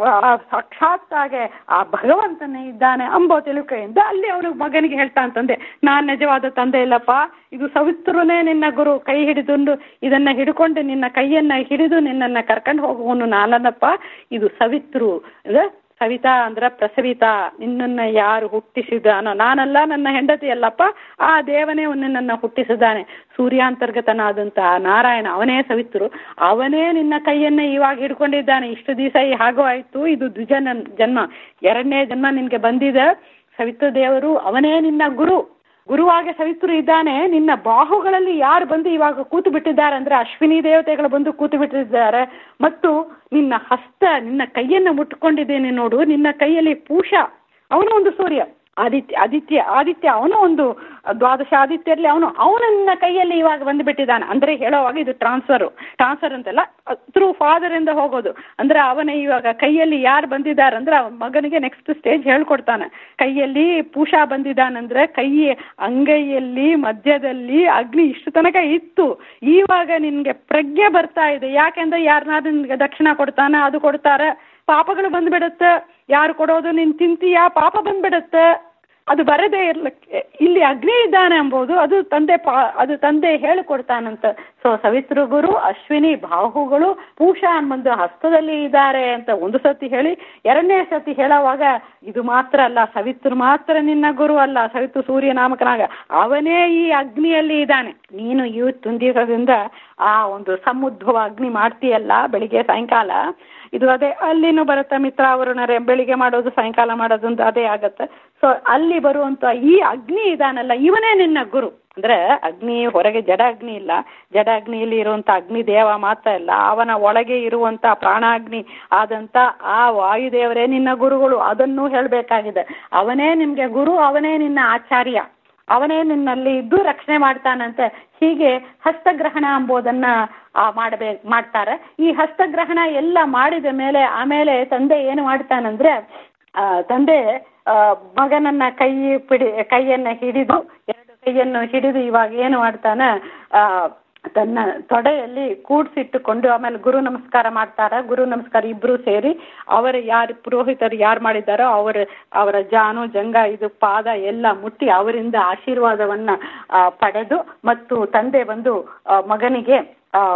ಸಾಕ್ಷಾತ್ತಾಗೆ ಆ ಭಗವಂತನೇ ಇದ್ದಾನೆ ಅಂಬೋ ತಿಳುಕೆಯಿಂದ ಅಲ್ಲಿ ಅವನು ಮಗನಿಗೆ ಹೇಳ್ತಾ ಅಂತಂದೆ ನಾನ್ ನಿಜವಾದ ತಂದೆ ಇಲ್ಲಪ್ಪ ಇದು ಸವಿತ್ರನೇ ನಿನ್ನ ಗುರು ಕೈ ಹಿಡಿದುಂಡು ಇದನ್ನ ಹಿಡ್ಕೊಂಡು ನಿನ್ನ ಕೈಯನ್ನ ಹಿಡಿದು ನಿನ್ನನ್ನ ಕರ್ಕೊಂಡು ಹೋಗುವನು ನಾನಲ್ಲಪ್ಪ ಇದು ಸವಿತ್ರು ಸವಿತಾ ಅಂದ್ರ ಪ್ರಸವಿತಾ ನಿನ್ನನ್ನ ಯಾರು ಹುಟ್ಟಿಸಿದಾನೋ ನಾನಲ್ಲ ನನ್ನ ಹೆಂಡತಿ ಅಲ್ಲಪ್ಪ ಆ ದೇವನೇ ನಿನ್ನನ್ನ ಹುಟ್ಟಿಸಿದ್ದಾನೆ ಸೂರ್ಯಾಂತರ್ಗತನಾದಂತಹ ನಾರಾಯಣ ಅವನೇ ಸವಿತ್ರು ಅವನೇ ನಿನ್ನ ಕೈಯನ್ನೇ ಇವಾಗ ಹಿಡ್ಕೊಂಡಿದ್ದಾನೆ ಇಷ್ಟು ದಿವಸ ಹಾಗೋ ಆಯ್ತು ಇದು ದ್ವಿಜನ ಜನ್ಮ ಎರಡನೇ ಜನ್ಮ ನಿನ್ಗೆ ಬಂದಿದೆ ಸವಿತ್ರ ದೇವರು ಅವನೇ ನಿನ್ನ ಗುರು ಗುರುವಾಗಿ ಸವಿತ್ರು ಇದ್ದಾನೆ ನಿನ್ನ ಬಾಹುಗಳಲ್ಲಿ ಯಾರು ಬಂದು ಇವಾಗ ಕೂತು ಬಿಟ್ಟಿದ್ದಾರೆ ಅಂದ್ರೆ ಅಶ್ವಿನಿ ದೇವತೆಗಳು ಬಂದು ಕೂತು ಬಿಟ್ಟಿದ್ದಾರೆ ಮತ್ತು ನಿನ್ನ ಹಸ್ತ ನಿನ್ನ ಕೈಯನ್ನು ಮುಟ್ಕೊಂಡಿದ್ದೇನೆ ನೋಡು ನಿನ್ನ ಕೈಯಲ್ಲಿ ಪೂಷ ಅವನು ಒಂದು ಸೂರ್ಯ ಆದಿತ್ಯ ಆದಿತ್ಯ ಆದಿತ್ಯ ಅವನು ಒಂದು ದ್ವಾದಶ ಆದಿತ್ಯರಲ್ಲಿ ಅವನು ಅವನು ನಿನ್ನ ಕೈಯಲ್ಲಿ ಇವಾಗ ಬಂದು ಬಿಟ್ಟಿದ್ದಾನೆ ಅಂದ್ರೆ ಹೇಳೋವಾಗ ಇದು ಟ್ರಾನ್ಸ್ಫರ್ ಟ್ರಾನ್ಸ್ಫರ್ ಅಂತೆಲ್ಲ ಥ್ರೂ ಫಾದರ್ ಇಂದ ಹೋಗೋದು ಅಂದ್ರೆ ಅವನ ಇವಾಗ ಕೈಯಲ್ಲಿ ಯಾರು ಬಂದಿದ್ದಾರೆ ಅಂದ್ರೆ ಅವನ ಮಗನಿಗೆ ನೆಕ್ಸ್ಟ್ ಸ್ಟೇಜ್ ಹೇಳ್ಕೊಡ್ತಾನೆ ಕೈಯಲ್ಲಿ ಪೂಷಾ ಬಂದಿದ್ದಾನಂದ್ರೆ ಕೈ ಅಂಗೈಯಲ್ಲಿ ಮಧ್ಯದಲ್ಲಿ ಅಗ್ನಿ ಇಷ್ಟು ತನಕ ಇತ್ತು ಇವಾಗ ನಿನ್ಗೆ ಪ್ರಜ್ಞೆ ಬರ್ತಾ ಇದೆ ಯಾಕೆಂದ್ರೆ ಯಾರನ್ನಾದ್ರೂ ನಿನ್ಗೆ ದಕ್ಷಿಣ ಕೊಡ್ತಾನೆ ಅದು ಕೊಡ್ತಾರೆ ಪಾಪಗಳು ಬಂದ್ಬಿಡುತ್ತೆ ಯಾರು ಕೊಡೋದು ನೀನು ತಿಂತೀಯ ಪಾಪ ಬಂದ್ಬಿಡುತ್ತೆ ಅದು ಬರದೇ ಇರ್ಲಿಕ್ಕೆ ಇಲ್ಲಿ ಅಗ್ನಿ ಇದ್ದಾನೆ ಎಂಬುದು ಅದು ತಂದೆ ಪಾ ಅದು ತಂದೆ ಹೇಳಿಕೊಡ್ತಾನಂತ ಸೊ ಸವಿತೃ ಗುರು ಅಶ್ವಿನಿ ಬಾಹುಗಳು ಪೂಷಾ ಅನ್ನೊಂದು ಹಸ್ತದಲ್ಲಿ ಇದ್ದಾರೆ ಅಂತ ಒಂದು ಸತಿ ಹೇಳಿ ಎರಡನೇ ಸತಿ ಹೇಳೋವಾಗ ಇದು ಮಾತ್ರ ಅಲ್ಲ ಸವಿತೃ ಮಾತ್ರ ನಿನ್ನ ಗುರು ಅಲ್ಲ ಸವಿತೃ ಸೂರ್ಯ ನಾಮಕನಾಗ ಅವನೇ ಈ ಅಗ್ನಿಯಲ್ಲಿ ಇದ್ದಾನೆ ನೀನು ಇವತ್ತು ದಿವಸದಿಂದ ಆ ಒಂದು ಸಮುದ್ಭವ ಅಗ್ನಿ ಮಾಡ್ತೀಯಲ್ಲ ಬೆಳಿಗ್ಗೆ ಸಾಯಂಕಾಲ ಇದು ಅದೇ ಅಲ್ಲಿನೂ ಬರುತ್ತೆ ಮಿತ್ರ ಅವರುಣರೇ ಬೆಳಿಗ್ಗೆ ಮಾಡೋದು ಸಾಯಂಕಾಲ ಮಾಡೋದು ಅಂತ ಅದೇ ಆಗತ್ತೆ ಸೊ ಅಲ್ಲಿ ಬರುವಂತ ಈ ಅಗ್ನಿ ಇದಾನಲ್ಲ ಇವನೇ ನಿನ್ನ ಗುರು ಅಂದ್ರೆ ಅಗ್ನಿ ಹೊರಗೆ ಜಡ ಅಗ್ನಿ ಇಲ್ಲ ಜಡ ಅಗ್ನಿಯಲ್ಲಿ ಇರುವಂತ ಅಗ್ನಿ ದೇವ ಮಾತ್ರ ಇಲ್ಲ ಅವನ ಒಳಗೆ ಇರುವಂತ ಪ್ರಾಣಾಗ್ನಿ ಆದಂತ ಆ ವಾಯುದೇವರೇ ನಿನ್ನ ಗುರುಗಳು ಅದನ್ನೂ ಹೇಳಬೇಕಾಗಿದೆ ಅವನೇ ನಿಮ್ಗೆ ಗುರು ಅವನೇ ನಿನ್ನ ಆಚಾರ್ಯ ಅವನೇ ನಿನ್ನಲ್ಲಿ ಇದ್ದು ರಕ್ಷಣೆ ಮಾಡ್ತಾನಂತೆ ಹೀಗೆ ಹಸ್ತಗ್ರಹಣ ಎಂಬುದನ್ನ ಮಾಡಬೇಕು ಮಾಡ್ತಾರೆ ಈ ಹಸ್ತಗ್ರಹಣ ಎಲ್ಲ ಮಾಡಿದ ಮೇಲೆ ಆಮೇಲೆ ತಂದೆ ಏನು ಮಾಡ್ತಾನಂದ್ರೆ ತಂದೆ ಮಗನನ್ನ ಕೈ ಪಿಡಿ ಕೈಯನ್ನ ಹಿಡಿದು ಎರಡು ಕೈಯನ್ನು ಹಿಡಿದು ಇವಾಗ ಏನು ಮಾಡ್ತಾನೆ ತನ್ನ ತೊಡೆಯಲ್ಲಿ ಕೂಡ್ಸಿಟ್ಟುಕೊಂಡು ಆಮೇಲೆ ಗುರು ನಮಸ್ಕಾರ ಮಾಡ್ತಾರ ಗುರು ನಮಸ್ಕಾರ ಇಬ್ರು ಸೇರಿ ಅವರ ಯಾರು ಪುರೋಹಿತರು ಯಾರು ಮಾಡಿದ್ದಾರೋ ಅವರ ಅವರ ಜಾನು ಜಂಗ ಇದು ಪಾದ ಎಲ್ಲ ಮುಟ್ಟಿ ಅವರಿಂದ ಆಶೀರ್ವಾದವನ್ನ ಪಡೆದು ಮತ್ತು ತಂದೆ ಬಂದು ಮಗನಿಗೆ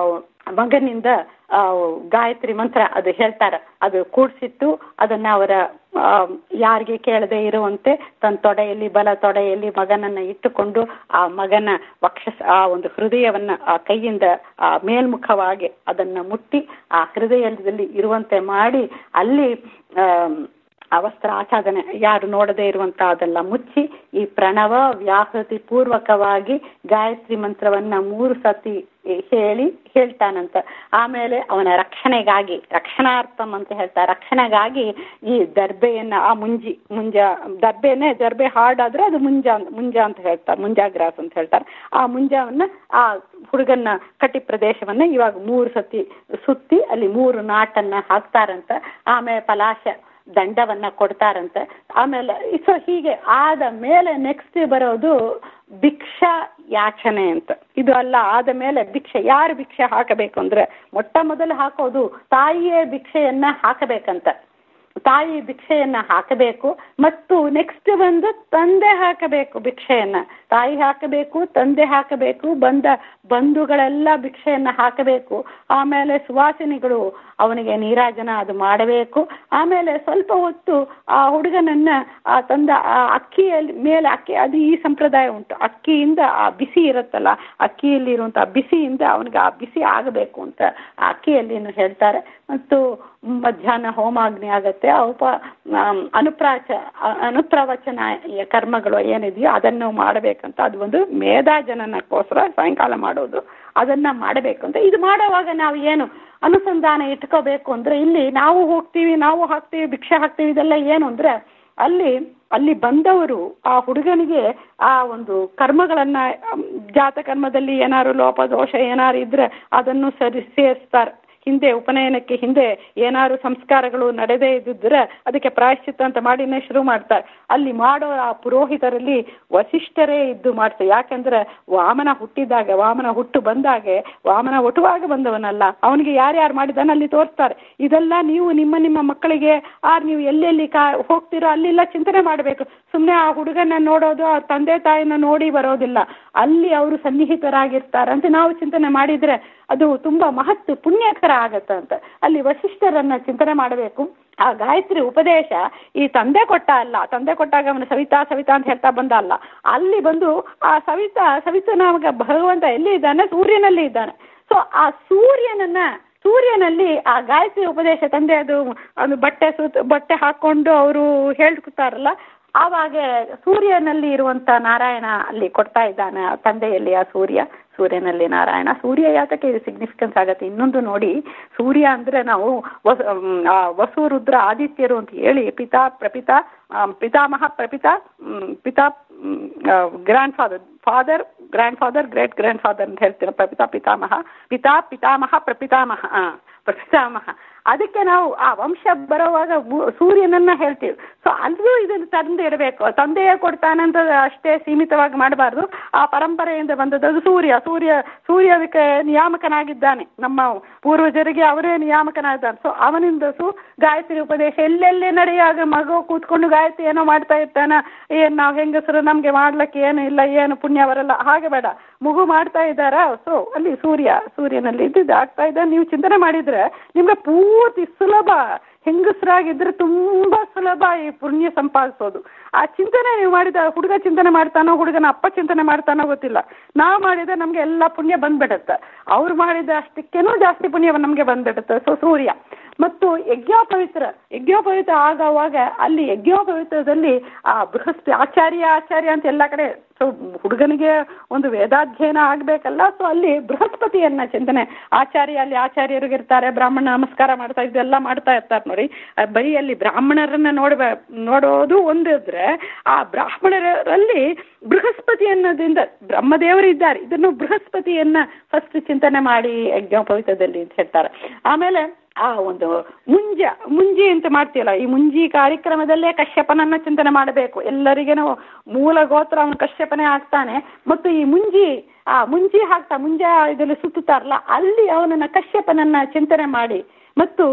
ಮಗನಿಂದ ಆ, ಗಾಯತ್ರಿ ಮಂತ್ರ ಅದು ಹೇಳ್ತಾರೆ ಅದು ಕೂಡ್ಸಿಟ್ಟು ಅದನ್ನ ಅವರ ಆ, ಯಾರಿಗೆ ಕೇಳದೆ ಇರುವಂತೆ ತನ್ನ ತೊಡೆಯಲ್ಲಿ ಬಲ ತೊಡೆಯಲ್ಲಿ ಮಗನನ್ನ ಇಟ್ಟುಕೊಂಡು ಆ ಮಗನ ವಕ್ಷ ಆ ಒಂದು ಹೃದಯವನ್ನ ಆ ಕೈಯಿಂದ ಆ ಮೇಲ್ಮುಖವಾಗಿ ಅದನ್ನ ಮುಟ್ಟಿ ಆ ಹೃದಯದಲ್ಲಿ ಇರುವಂತೆ ಮಾಡಿ ಅಲ್ಲಿ ಆಮ್, ಆ ವಸ್ತ್ರ ಆಚ್ಛಾದನೆ ಯಾರು ನೋಡದೇ ಇರುವಂತ ಅದೆಲ್ಲ ಮುಚ್ಚಿ ಈ ಪ್ರಣವ ವ್ಯಾಹೃತಿ ಪೂರ್ವಕವಾಗಿ ಗಾಯತ್ರಿ ಮಂತ್ರವನ್ನ ಮೂರು ಸತಿ ಹೇಳಿ ಹೇಳ್ತಾನಂತ ಆಮೇಲೆ ಅವನ ರಕ್ಷಣೆಗಾಗಿ ರಕ್ಷಣಾರ್ಥಂ ಅಂತ ಹೇಳ್ತಾರೆ ರಕ್ಷಣೆಗಾಗಿ ಈ ದರ್ಬೆಯನ್ನ ಆ ಮುಂಜಿ ಮುಂಜ ದರ್ಬೆನೆ ದರ್ಬೆ ಹಾಡಾದ್ರೆ ಅದು ಮುಂಜ ಅಂತ- ಮುಂಜ ಅಂತ ಹೇಳ್ತಾರೆ ಮುಂಜಾಗ್ರಾಸ್ ಅಂತ ಹೇಳ್ತಾರೆ ಆ ಮುಂಜಾವನ್ನ ಆ ಹುಡುಗನ ಕಟಿ ಪ್ರದೇಶವನ್ನ ಇವಾಗ ಮೂರು ಸತಿ ಸುತ್ತಿ ಅಲ್ಲಿ ಮೂರು ನಾಟನ್ನ ಹಾಕ್ತಾರಂತ ಆಮೇಲೆ ಪಲಾಶ ದಂಡವನ್ನ ಕೊಡ್ತಾರಂತೆ ಆಮೇಲೆ ಸೊ ಹೀಗೆ ಆದ ಮೇಲೆ ನೆಕ್ಸ್ಟ್ ಬರೋದು ಭಿಕ್ಷಾ ಯಾಚನೆ ಅಂತ ಇದು ಅಲ್ಲ ಆದ ಮೇಲೆ ಭಿಕ್ಷೆ ಯಾರು ಭಿಕ್ಷೆ ಹಾಕಬೇಕು ಅಂದ್ರೆ ಮೊಟ್ಟ ಮೊದಲು ಹಾಕೋದು ತಾಯಿಯೇ ಭಿಕ್ಷೆಯನ್ನ ಹಾಕಬೇಕಂತ ತಾಯಿ ಭಿಕ್ಷೆಯನ್ನ ಹಾಕಬೇಕು ಮತ್ತು ನೆಕ್ಸ್ಟ್ ಬಂದು ತಂದೆ ಹಾಕಬೇಕು ಭಿಕ್ಷೆಯನ್ನ ತಾಯಿ ಹಾಕಬೇಕು ತಂದೆ ಹಾಕಬೇಕು ಬಂದ ಬಂಧುಗಳೆಲ್ಲ ಭಿಕ್ಷೆಯನ್ನ ಹಾಕಬೇಕು ಆಮೇಲೆ ಸುವಾಸಿನಿಗಳು ಅವನಿಗೆ ನೀರಾಜನ ಅದು ಮಾಡಬೇಕು ಆಮೇಲೆ ಸ್ವಲ್ಪ ಹೊತ್ತು ಆ ಹುಡುಗನನ್ನ ಆ ತಂದ ಆ ಅಕ್ಕಿಯಲ್ಲಿ ಮೇಲೆ ಅಕ್ಕಿ ಅದು ಈ ಸಂಪ್ರದಾಯ ಉಂಟು ಅಕ್ಕಿಯಿಂದ ಆ ಬಿಸಿ ಇರುತ್ತಲ್ಲ ಅಕ್ಕಿಯಲ್ಲಿ ಇರುವಂತ ಬಿಸಿಯಿಂದ ಅವನಿಗೆ ಆ ಬಿಸಿ ಆಗಬೇಕು ಅಂತ ಆ ಅಕ್ಕಿಯಲ್ಲಿ ಹೇಳ್ತಾರೆ ಮತ್ತು ಮಧ್ಯಾಹ್ನ ಹೋಮಾಗ್ನಿ ಆಗತ್ತೆ ಆ ಉಪ ಆಮ್, ಅನುಪ್ರಾಚ ಅ- ಅನುಪ್ರವಚನ ಕರ್ಮಗಳು ಏನಿದೆಯೋ ಅದನ್ನು ಮಾಡಬೇಕಂತ ಅದು ಒಂದು ಮೇಧಾಜನನಕ್ಕೋಸ್ಕರ ಸಾಯಂಕಾಲ ಮಾಡೋದು ಅದನ್ನ ಮಾಡಬೇಕು ಅಂತ ಇದು ಮಾಡುವಾಗ ನಾವು ಏನು ಅನುಸಂಧಾನ ಇಟ್ಕೋಬೇಕು ಅಂದ್ರೆ ಇಲ್ಲಿ ನಾವು ಹೋಗ್ತೀವಿ ನಾವು ಹಾಕ್ತೀವಿ ಭಿಕ್ಷೆ ಹಾಕ್ತೀವಿ ಇದೆಲ್ಲ ಏನು ಅಂದ್ರೆ ಅಲ್ಲಿ ಅಲ್ಲಿ ಬಂದವರು ಆ ಹುಡುಗನಿಗೆ ಆ ಒಂದು ಕರ್ಮಗಳನ್ನ ಅಮ್, ಜಾತ ಕರ್ಮದಲ್ಲಿ ಏನಾದ್ರು ಲೋಪದೋಷ ಏನಾರು ಇದ್ರೆ ಅದನ್ನು ಸರಿ ಸೇರಿಸ್ತಾರೆ ಹಿಂದೆ ಉಪನಯನಕ್ಕೆ ಹಿಂದೆ ಏನಾದ್ರು ಸಂಸ್ಕಾರಗಳು ನಡೆದೇ ಇದ್ದಿದ್ರೆ ಅದಕ್ಕೆ ಪ್ರಾಯಶ್ಚಿತ್ತ ಅಂತ ಮಾಡಿನೇ ಶುರು ಮಾಡ್ತಾರೆ ಅಲ್ಲಿ ಮಾಡೋ ಆ ಪುರೋಹಿತರಲ್ಲಿ ವಸಿಷ್ಠರೇ ಇದ್ದು ಮಾಡ್ತಾರೆ ಯಾಕಂದ್ರೆ ವಾಮನ ಹುಟ್ಟಿದಾಗ ವಾಮನ ಹುಟ್ಟು ಬಂದಾಗೆ ವಾಮನ ಒಟುವಾಗ ಬಂದವನಲ್ಲ ಅವನಿಗೆ ಯಾರ್ಯಾರು ಮಾಡಿದಾನ ಅಲ್ಲಿ ತೋರಿಸ್ತಾರೆ ಇದೆಲ್ಲ ನೀವು ನಿಮ್ಮ ನಿಮ್ಮ ಮಕ್ಕಳಿಗೆ ಆರ್ ನೀವು ಎಲ್ಲೆಲ್ಲಿ ಕಾ ಹೋಗ್ತಿರೋ ಅಲ್ಲೆಲ್ಲ ಚಿಂತನೆ ಮಾಡಬೇಕು ಸುಮ್ಮನೆ ಆ ಹುಡುಗನ ನೋಡೋದು ಆ ತಂದೆ ತಾಯಿನ ನೋಡಿ ಬರೋದಿಲ್ಲ ಅಲ್ಲಿ ಅವರು ಸನ್ನಿಹಿತರಾಗಿರ್ತಾರೆ ಅಂತ ನಾವು ಚಿಂತನೆ ಮಾಡಿದ್ರೆ ಅದು ತುಂಬಾ ಮಹತ್ ಪುಣ್ಯಕರ ಆಗತ್ತೆ ಅಂತ ಅಲ್ಲಿ ವಸಿಷ್ಠರನ್ನ ಚಿಂತನೆ ಮಾಡಬೇಕು ಆ ಗಾಯತ್ರಿ ಉಪದೇಶ ಈ ತಂದೆ ಕೊಟ್ಟ ಅಲ್ಲ ತಂದೆ ಕೊಟ್ಟಾಗ ಅವನು ಸವಿತಾ ಸವಿತಾ ಅಂತ ಹೇಳ್ತಾ ಬಂದ ಅಲ್ಲ ಅಲ್ಲಿ ಬಂದು ಆ ಸವಿತಾ ಸವಿತನಾಗ ಭಗವಂತ ಎಲ್ಲಿ ಇದ್ದಾನೆ ಸೂರ್ಯನಲ್ಲಿ ಇದ್ದಾನೆ ಸೊ ಆ ಸೂರ್ಯನನ್ನ ಸೂರ್ಯನಲ್ಲಿ ಆ ಗಾಯತ್ರಿ ಉಪದೇಶ ತಂದೆ ಅದು ಅದು ಬಟ್ಟೆ ಸುತ್ತ ಬಟ್ಟೆ ಹಾಕೊಂಡು ಅವರು ಹೇಳ್ತಾರಲ್ಲ ಆವಾಗ ಸೂರ್ಯನಲ್ಲಿ ಇರುವಂತ ನಾರಾಯಣ ಅಲ್ಲಿ ಕೊಡ್ತಾ ಇದ್ದಾನೆ ಆ ತಂದೆಯಲ್ಲಿ ಆ ಸೂರ್ಯ ಸೂರ್ಯನಲ್ಲಿ ನಾರಾಯಣ ಸೂರ್ಯ ಯಾತಕ್ಕೆ ಇದು ಸಿಗ್ನಿಫಿಕೆನ್ಸ್ ಆಗತ್ತೆ ಇನ್ನೊಂದು ನೋಡಿ ಸೂರ್ಯ ಅಂದ್ರೆ ನಾವು ವಸ ಮ್, ಆ, ವಸು ರುದ್ರ ಆದಿತ್ಯರು ಅಂತ ಹೇಳಿ ಪಿತಾ ಪ್ರಪಿತಾ ಆ, ಪಿತಾಮಹ ಪ್ರಪಿತಾ ಮ್, ಪಿತಾ grandfather father grandfather great grandfather ಅಂತ ಹೇಳ್ತೀರ ಪ್ರಪಿತಾ ಪಿತಾಮಹ ಪಿತಾ ಪಿತಾಮಹ ಪ್ರಪಿತಾಮಹ ಆ, ಪ್ರಪಿತಾಮಹ ಅದಕ್ಕೆ ನಾವು ಆ ವಂಶ ಬರುವಾಗ ಮು- ಸೂರ್ಯನನ್ನ ಹೇಳ್ತೀವಿ ಸೊ ಅಲ್ಲೂ ಇದನ್ನು ತಂದು ಇಡಬೇಕು ತಂದೆಯೇ ಕೊಡ್ತಾನಂತ ಅಷ್ಟೇ ಸೀಮಿತವಾಗಿ ಮಾಡಬಾರ್ದು ಆ ಪರಂಪರೆಯಿಂದ ಬಂದದ್ದು ಅದು ಸೂರ್ಯ ಸೂರ್ಯ ಸೂರ್ಯ ಅದಕ್ಕೆ ನಿಯಾಮಕನಾಗಿದ್ದಾನೆ ನಮ್ಮ ಪೂರ್ವಜರಿಗೆ ಅವರೇ ನಿಯಾಮಕನಾಗಿದ್ದಾನೆ ಸೊ ಅವನಿಂದ ಸು ಗಾಯತ್ರಿ ಉಪದೇಶ ಎಲ್ಲೆಲ್ಲಿ ನಡೆಯುವಾಗ ಮಗು ಕೂತ್ಕೊಂಡು ಗಾಯತ್ರಿ ಏನೋ ಮಾಡ್ತಾ ಇರ್ತಾನ ಏನ್ ನಾವು ಹೆಂಗಸರು ನಮ್ಗೆ ಮಾಡ್ಲಿಕ್ಕೆ ಏನು ಇಲ್ಲ ಏನು ಪುಣ್ಯ ಬರಲ್ಲ ಹಾಗೆ ಬೇಡ ಮಗು ಮಾಡ್ತಾ ಇದ್ದಾರಾ ಸೊ ಅಲ್ಲಿ ಸೂರ್ಯ ಸೂರ್ಯನಲ್ಲಿ ಇದ್ದಿದ್ದು ಆಗ್ತಾ ಇದೆ ನೀವು ಚಿಂತನೆ ಮಾಡಿದ್ರೆ ನಿಮ್ಗೆ ಪೂರ್ತಿ ಸುಲಭ ಹೆಂಗಸರಾಗಿದ್ರೆ ತುಂಬಾ ಸುಲಭ ಈ ಪುಣ್ಯ ಸಂಪಾದಿಸೋದು ಆ ಚಿಂತನೆ ನೀವು ಮಾಡಿದ ಹುಡುಗ ಚಿಂತನೆ ಮಾಡ್ತಾನೋ ಹುಡುಗನ ಅಪ್ಪ ಚಿಂತನೆ ಮಾಡ್ತಾನೋ ಗೊತ್ತಿಲ್ಲ ನಾವು ಮಾಡಿದ್ರೆ ನಮ್ಗೆ ಎಲ್ಲ ಪುಣ್ಯ ಬಂದ್ಬಿಡುತ್ತೆ ಅವ್ರು ಮಾಡಿದ ಅಷ್ಟಕ್ಕೇನೂ ಜಾಸ್ತಿ ಪುಣ್ಯ ನಮ್ಗೆ ಬಂದ್ಬಿಡುತ್ತೆ ಸೊ ಸೂರ್ಯ ಮತ್ತು ಯಜ್ಞೋಪವಿತ್ರ ಯಜ್ಞೋಪವಿತ್ರ ಆಗುವಾಗ ಅಲ್ಲಿ ಯಜ್ಞೋಪವಿತ್ರದಲ್ಲಿ ಆ ಬೃಹಸ್ಪತಿ ಆಚಾರ್ಯ ಆಚಾರ್ಯ ಅಂತ ಎಲ್ಲ ಕಡೆ ಸೊ ಹುಡುಗನಿಗೆ ಒಂದು ವೇದಾಧ್ಯಯನ ಆಗ್ಬೇಕಲ್ಲ ಸೊ ಅಲ್ಲಿ ಬೃಹಸ್ಪತಿಯನ್ನ ಚಿಂತನೆ ಆಚಾರ್ಯ ಅಲ್ಲಿ ಆಚಾರ್ಯರಿಗೆ ಇರ್ತಾರೆ ಬ್ರಾಹ್ಮಣ ನಮಸ್ಕಾರ ಮಾಡ್ತಾ ಇದೆಲ್ಲ ಮಾಡ್ತಾ ಇರ್ತಾರೆ ನೋಡಿ ಆ ಬರೀ ಅಲ್ಲಿ ಬ್ರಾಹ್ಮಣರನ್ನ ನೋಡ್ಬೇ ನೋಡೋದು ಒಂದು ಇದ್ರೆ ಆ ಬ್ರಾಹ್ಮಣರಲ್ಲಿ ಬೃಹಸ್ಪತಿ ಅನ್ನೋದ್ರಿಂದ ಬ್ರಹ್ಮದೇವರು ಇದ್ದಾರೆ ಇದನ್ನು ಬೃಹಸ್ಪತಿಯನ್ನ ಫಸ್ಟ್ ಚಿಂತನೆ ಮಾಡಿ ಯಜ್ಞೋಪವಿತ್ರದಲ್ಲಿ ಅಂತ ಹೇಳ್ತಾರೆ ಆಮೇಲೆ ಆ ಒಂದು ಮುಂಜ ಮುಂಜಿ ಅಂತ ಮಾಡ್ತೀವಲ್ಲ ಈ ಮುಂಜಿ ಕಾರ್ಯಕ್ರಮದಲ್ಲೇ ಕಶ್ಯಪನನ್ನ ಚಿಂತನೆ ಮಾಡಬೇಕು ಎಲ್ಲರಿಗೇನು ಮೂಲ ಗೋತ್ರ ಅವನು ಕಶ್ಯಪನೇ ಆಗ್ತಾನೆ ಮತ್ತು ಈ ಮುಂಜಿ ಆ ಮುಂಜಿ ಹಾಕ್ತಾ ಮುಂಜ ಇದರಲ್ಲಿ ಸುತ್ತುತ್ತಾರಲ್ಲ ಅಲ್ಲಿ ಅವನನ್ನ ಕಶ್ಯಪನನ್ನ ಚಿಂತನೆ ಮಾಡಿ ಮತ್ತು